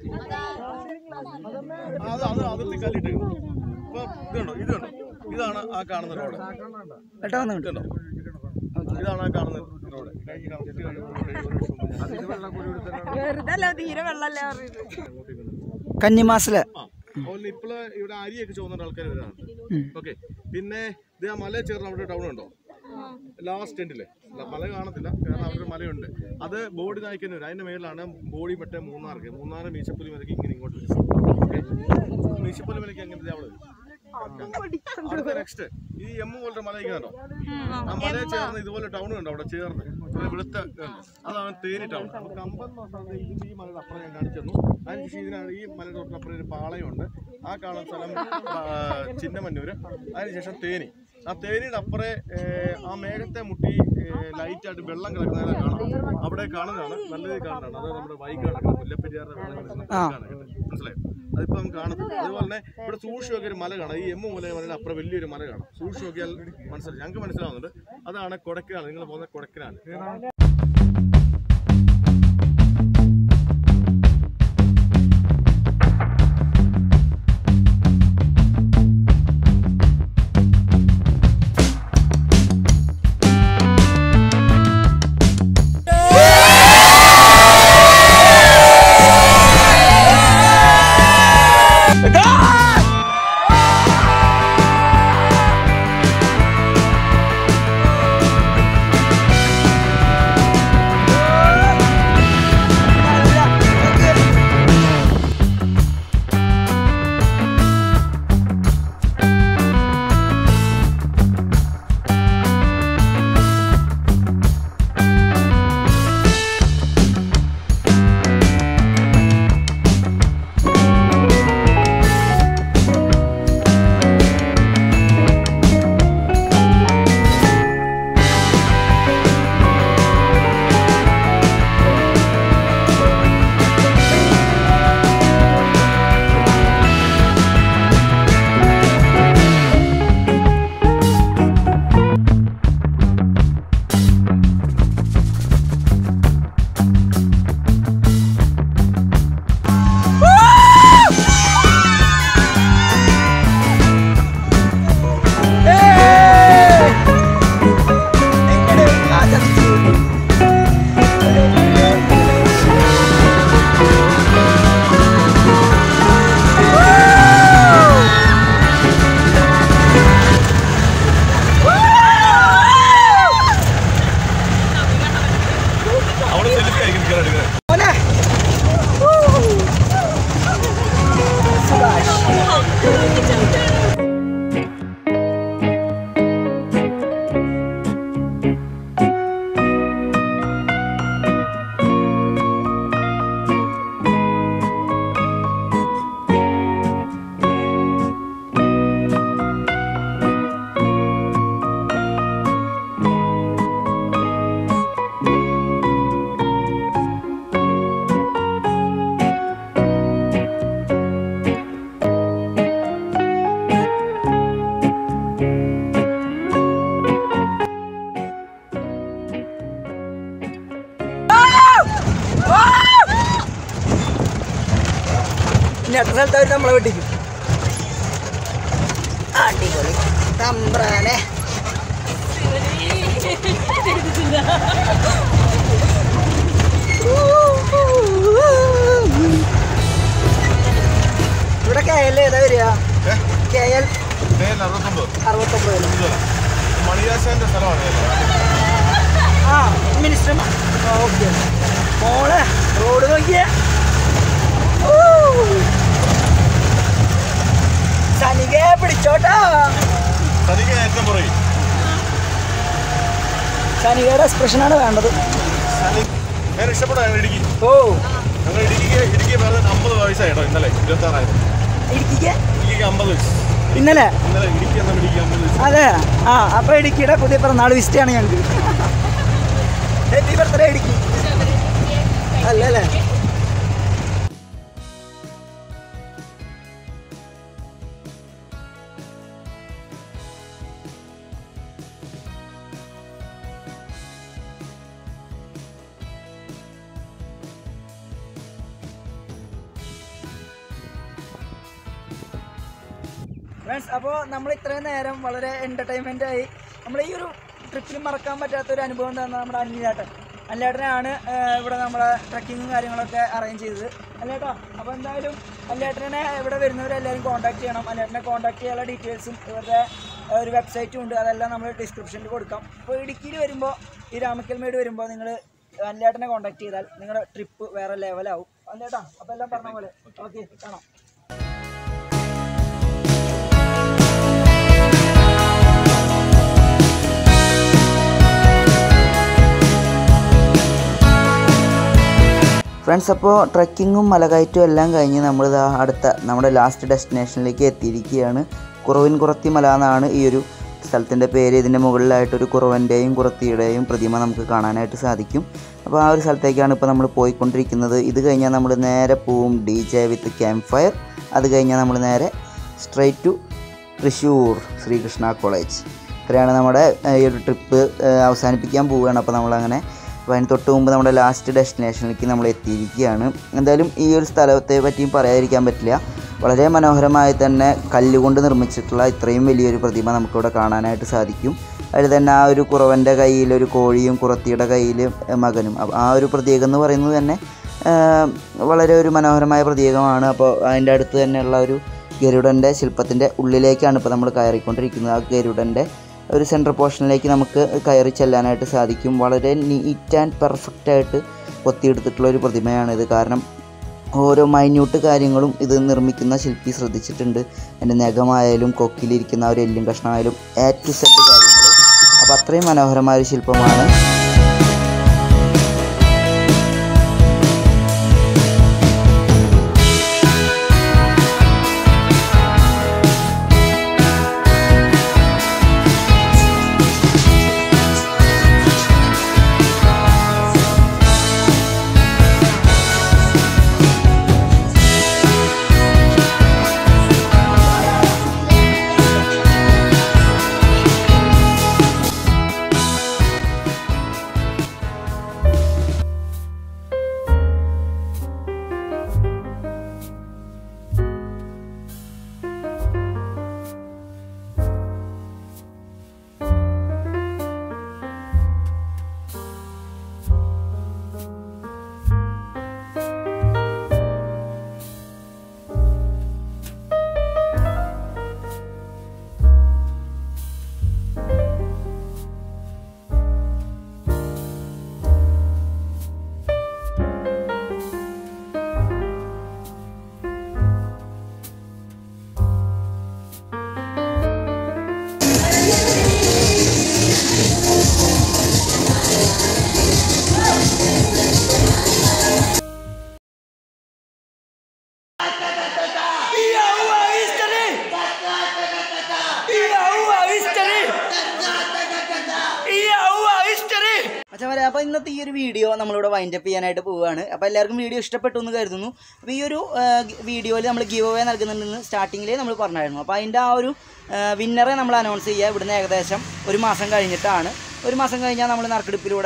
ആ, അത് അത് അതിർത്തി കല്ലിട്ടേക്കുന്നു ഇപ്പൊ ഇതുണ്ടോ ഇത് കണ്ടോ ഇതാണ് ആ കാണുന്ന റോഡ് ഏട്ടാ വന്നു ഇതുണ്ടോ ഇതാണ് ആ കാണുന്ന റോഡ് കഴിഞ്ഞ കറക്റ്റ് കഴിഞ്ഞ ഒരു വർഷം മുന്നേ. അതിന് വെള്ളം കൂടി കൊടുത്തിട്ടാണ് വെറുതെ അല്ല തീരെ വെള്ളമല്ല പറയുന്നത് കന്നിമാസിലെ ആ അതുപോലെ ഇപ്പോഴ് ഇവിടെ അരിയൊക്കെ ചോദിച്ച ആൾക്കാർ വരാറുണ്ട് ഓക്കെ പിന്നെ ഇത് ആ മല ചേർന്ന് അവിടെ ടൗൺ ഉണ്ടോ ലാസ്റ്റ് എൻഡില് മല കാണത്തില്ല കാരണം അവിടെ ഒരു മലയുണ്ട് അത് ബോഡി നയിക്കുന്ന വരും അതിന്റെ മേളിലാണ് ബോഡി മറ്റേ മൂന്നാർക്ക് മൂന്നാറ് മീശപ്പുലി മലയ്ക്ക് ഇങ്ങനെ ഇങ്ങോട്ട് വരും Okay? മീശപ്പുലി മലയ്ക്ക് എങ്ങനെ അവിടെ വരും അടുത്ത നെക്സ്റ്റ് ഈ എമ്മ പോലത്തെ മല ഇരിക്കുന്നുണ്ടോ ആ മലയെ ചേർന്ന് ഇതുപോലെ ടൗൺ ഉണ്ട് അവിടെ ചേർന്ന് ഒരു വെളുത്ത ഇതുണ്ട്. അതാണ് തേനി ടൗൺ അപ്പൊ കമ്പം എന്ന് പറഞ്ഞാൽ ഇത് ഈ മലയുടെ അപ്പുറം ഞാൻ കാണിച്ചു തന്നു അതിനുശേഷം ഇതിനാണ് ഈ മലയുടെ തൊട്ടപ്പുറം ഒരു പാളയമുണ്ട് ആ കാണുന്ന സ്ഥലം ആ, ചിന്നമന്നൂര് അതിനുശേഷം തേനി ആ തേനിയുടെ അപ്പുറേ ഏ, ആ മേഘത്തെ മുട്ടി ലൈറ്റ് ആയിട്ട് വെള്ളം കിടക്കുന്നതിനെ കാണാം അവിടെ കാണുന്നതാണ് നല്ലത് കാണുന്നതാണ് അത് നമ്മുടെ വൈകി കിടക്കുന്നത് മുല്ലപ്പെരിയാറിന്റെ വെള്ളം കിടക്കുന്ന വൈകാണ് കേട്ടോ. മനസ്സിലായോ അതിപ്പോ നമുക്ക് കാണുന്നത് അതുപോലെ തന്നെ ഇവിടെ സൂക്ഷിച്ച് നോക്കിയ ഒരു മല കാണാം ഈ എമ്മ മുല മലയുടെ അപ്പുറം വലിയൊരു മല കാണാം സൂക്ഷിച്ച് നോക്കിയാൽ മനസ്സിലായി ഞങ്ങൾക്ക് മനസ്സിലാവുന്നുണ്ട് അതാണ് കൊടക്കനാണ് നിങ്ങൾ പോകുന്ന കൊടക്കനാണ് ആ ഇനി അടുത്ത സ്ഥലത്ത് അവർ നമ്മളെ വെട്ടിക്കും അടിപൊളി തമ്പ്രാനെ ഇവിടെ കെ എൽ ഏതാ വരിക കെ എൽ നേരെ അറുപത്തൊമ്പത് അറുപത്തൊമ്പത് ഇതുപോലെ. മണിയാശാന്റെ സ്ഥലമാണ് ഇത്. ആ മിനിസ്റ്റർ ഓക്കെ മോളെ റോഡ് നോക്കിയേ ഊ. സനികയെ പിടിച്ചോട്ടാ തനിക്ക് ഏറ്റവും പുറകിൽ സനികയുടെ എക്സ്പ്രഷനാണ് വേണ്ടത് സനി- ഞാൻ ഇഷ്ടപ്പെടാം ഇടുക്കി ഓ ഞങ്ങൾ ഇടുക്കിക്ക് ഇടുക്കി പറഞ്ഞ അമ്പത് വയസ്സായിട്ടോ ഇന്നലെ ഇരുപത്തി ആറായിരം ഇടുക്കിക്ക് ഇടുക്കിക്ക് അമ്പത് വയസ്സ് ഇന്നലെ ഇന്നലെ ഇടുക്കി എന്ന ഇടുക്കി അമ്പത് വയസ്സ് അതെ ആ അപ്പൊ ഇടുക്കിയുടെ പുതിയ പിറന്നാൾ വിസിറ്റാണ് ഞങ്ങൾക്ക് ഹാപ്പി ബർത്ത്ഡേ ഇടുക്കി അല്ല അല്ലേ ഫ്രണ്ട്സ് അപ്പോൾ നമ്മൾ ഇത്രയും നേരം വളരെ എൻ്റർടൈൻമെൻ്റ് ആയി നമ്മൾ ഈ ഒരു ട്രിപ്പിൽ മറക്കാൻ പറ്റാത്ത ഒരു അനുഭവം എന്താണെന്ന് നമ്മുടെ അനിലേട്ടൻ അല്ലേട്ടനാണ് ഇവിടെ നമ്മളെ ട്രക്കിങ്ങും കാര്യങ്ങളൊക്കെ അറേഞ്ച് ചെയ്തത് അല്ലേട്ടാ അപ്പോൾ എന്തായാലും അല്ലേട്ടനെ ഇവിടെ വരുന്നവരെല്ലാവരും കോൺടാക്ട് ചെയ്യണം അല്ലേട്ടനെ കോൺടാക്ട് ചെയ്യാനുള്ള ഡീറ്റെയിൽസും ഇവരുടെ ഏഹ്, ഒരു വെബ്സൈറ്റും ഉണ്ട് അതെല്ലാം നമ്മൾ ഡിസ്ക്രിപ്ഷനിൽ കൊടുക്കാം അപ്പോൾ ഇടുക്കിയിൽ വരുമ്പോൾ ഈ രാമക്കൽമേട് വരുമ്പോൾ നിങ്ങൾ അല്ലേട്ടനെ കോൺടാക്ട് ചെയ്താൽ നിങ്ങളുടെ ട്രിപ്പ് വേറെ ലെവലാവും അല്ലേട്ടാ അപ്പോൾ എല്ലാം പറഞ്ഞ പോലെ ഓക്കെ കാണാം ഫ്രണ്ട്സ് അപ്പോൾ ട്രക്കിങ്ങും മലകയറ്റവും എല്ലാം കഴിഞ്ഞ് നമ്മൾ ഇതാ അടുത്ത നമ്മുടെ ലാസ്റ്റ് ഡെസ്റ്റിനേഷനിലേക്ക് എത്തിയിരിക്കുകയാണ് കുറവിൻ കുറത്തി മല എന്നാണ് ഈ ഒരു സ്ഥലത്തിൻ്റെ പേര് ഇതിൻ്റെ മുകളിലായിട്ടൊരു കുറവൻ്റെയും കുറത്തിയുടെയും പ്രതിമ നമുക്ക് കാണാനായിട്ട് സാധിക്കും അപ്പോൾ ആ ഒരു സ്ഥലത്തേക്കാണ് ഇപ്പോൾ നമ്മൾ പോയിക്കൊണ്ടിരിക്കുന്നത് ഇത് കഴിഞ്ഞാൽ നമ്മൾ നേരെ പോവും D J with campfire അത് കഴിഞ്ഞാൽ നമ്മൾ നേരെ straight to Thrissur Sreekrishna college ഇത്രയാണ് നമ്മുടെ ഏഹ്, ഈ ഒരു ട്രിപ്പ് ഏഹ്, അവസാനിപ്പിക്കാൻ പോവുകയാണ് അപ്പോൾ നമ്മളങ്ങനെ അപ്പോൾ അതിന് തൊട്ട് മുമ്പ് നമ്മുടെ ലാസ്റ്റ് ഡെസ്റ്റിനേഷനിലേക്ക് നമ്മൾ എത്തിയിരിക്കുകയാണ് എന്തായാലും ഈ ഒരു സ്ഥലത്തെ പറ്റിയും പറയാതിരിക്കാൻ പറ്റില്ല വളരെ മനോഹരമായി തന്നെ കല്ലുകൊണ്ട് നിർമ്മിച്ചിട്ടുള്ള ഇത്രയും വലിയൊരു പ്രതിമ നമുക്കിവിടെ കാണാനായിട്ട് സാധിക്കും അതിൽ തന്നെ ആ ഒരു കുറവൻ്റെ കയ്യിൽ ഒരു കോഴിയും കുറത്തിയുടെ കയ്യിൽ മകനും അപ്പോൾ ആ ഒരു പ്രതീകം എന്ന് പറയുന്നത് തന്നെ ആഹ്, വളരെ ഒരു മനോഹരമായ പ്രതീകമാണ് അപ്പോൾ അതിൻ്റെ അടുത്ത് തന്നെയുള്ള ഒരു ഗരുഡൻ്റെ ശില്പത്തിൻ്റെ ഉള്ളിലേക്കാണ് ഇപ്പോൾ നമ്മൾ കയറിക്കൊണ്ടിരിക്കുന്നത് ആ ഗരുഡൻ്റെ ഒരു സെൻട്രൽ പോർഷനിലേക്ക് നമുക്ക് കയറി ചെല്ലാനായിട്ട് സാധിക്കും വളരെ നീറ്റ് ആൻഡ് പെർഫെക്റ്റ് ആയിട്ട് കൊത്തിയെടുത്തിട്ടുള്ള ഒരു പ്രതിമയാണിത് കാരണം ഓരോ മൈന്യൂട്ട് കാര്യങ്ങളും ഇത് നിർമ്മിക്കുന്ന ശില്പി ശ്രദ്ധിച്ചിട്ടുണ്ട് അതിൻ്റെ നഖമായാലും കൊക്കിലിരിക്കുന്ന ആ ഒരു എല്ലും കഷ്ണമായാലും എ ടു സെറ്റ് കാര്യങ്ങൾ അപ്പോൾ അത്രയും മനോഹരമായ ഒരു ശില്പമാണ് മച്ചമാരെ അപ്പോൾ ഇന്നത്തെ ഈ ഒരു വീഡിയോ നമ്മളിവിടെ വൈൻഡ് അപ്പ് ചെയ്യാനായിട്ട് പോവുകയാണ് അപ്പോൾ എല്ലാവർക്കും വീഡിയോ ഇഷ്ടപ്പെട്ടു എന്ന് കരുതുന്നു അപ്പോൾ ഈ ഒരു വീഡിയോയിൽ നമ്മൾ ഗീവ് അവേ നൽകുന്നുണ്ടെന്ന് സ്റ്റാർട്ടിങ്ങിലേ നമ്മൾ പറഞ്ഞായിരുന്നു അപ്പോൾ അതിൻ്റെ ആ ഒരു വിന്നറെ നമ്മൾ അനൗൺസ് ചെയ്യുക ഇവിടുന്ന് ഏകദേശം ഒരു മാസം കഴിഞ്ഞിട്ടാണ് ഒരു മാസം കഴിഞ്ഞാൽ നമ്മൾ നറുക്കെടുപ്പിലൂടെ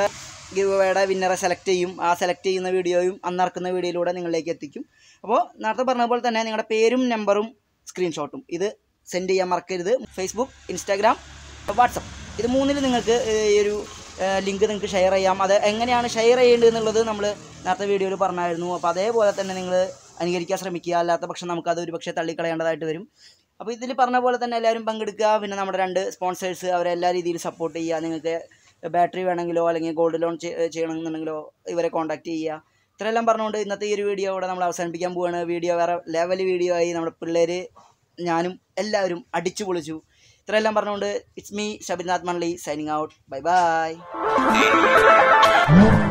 ഗിവ് അവേയുടെ വിന്നറെ സെലക്ട് ചെയ്യും ആ സെലക്ട് ചെയ്യുന്ന വീഡിയോയും അന്ന് ഇറക്കുന്ന വീഡിയോയിലൂടെ നിങ്ങളിലേക്ക് എത്തിക്കും അപ്പോൾ നേരത്തെ പറഞ്ഞ പോലെ തന്നെ നിങ്ങളുടെ പേരും നമ്പറും സ്ക്രീൻഷോട്ടും ഇത് സെൻഡ് ചെയ്യാൻ മറക്കരുത് ഫേസ്ബുക്ക് ഇൻസ്റ്റാഗ്രാം വാട്സപ്പ് ഇത് മൂന്നിൽ നിങ്ങൾക്ക് ഏഹ്, ഈ ഒരു ലിങ്ക് നിങ്ങൾക്ക് ഷെയർ ചെയ്യാം അത് എങ്ങനെയാണ് ഷെയർ ചെയ്യേണ്ടത് എന്നുള്ളത് നമ്മൾ നേരത്തെ വീഡിയോയിൽ പറഞ്ഞായിരുന്നു അപ്പോൾ അതേപോലെ തന്നെ നിങ്ങൾ അനുകരിക്കാൻ ശ്രമിക്കുക അല്ലാത്ത പക്ഷം നമുക്കത് ഒരു പക്ഷേ തള്ളിക്കളയേണ്ടതായിട്ട് വരും അപ്പോൾ ഇതിൽ പറഞ്ഞ പോലെ തന്നെ എല്ലാവരും പങ്കെടുക്കുക പിന്നെ നമ്മുടെ രണ്ട് സ്പോൺസേഴ്സ് അവരെ എല്ലാ രീതിയിലും സപ്പോർട്ട് ചെയ്യുക നിങ്ങൾക്ക് ബാറ്ററി വേണമെങ്കിലോ അല്ലെങ്കിൽ ഗോൾഡ് ലോൺ ചെയ്യണമെന്നുണ്ടെങ്കിലോ ഇവരെ കോൺടാക്ട് ചെയ്യുക ഇത്രയെല്ലാം പറഞ്ഞുകൊണ്ട് ഇന്നത്തെ ഈ ഒരു വീഡിയോ ഇവിടെ നമ്മൾ അവസാനിപ്പിക്കാൻ പോവുകയാണ് വീഡിയോ വേറെ ലെവൽ വീഡിയോ ആയി നമ്മുടെ പിള്ളേർ ഞാനും എല്ലാവരും അടിച്ചു പൊളിച്ചു ഇത്രയെല്ലാം പറഞ്ഞുകൊണ്ട് ഇറ്റ്സ് മീ ഷബിനാഥ് മൺലി സൈനിങ് ഔട്ട് ബൈ ബൈ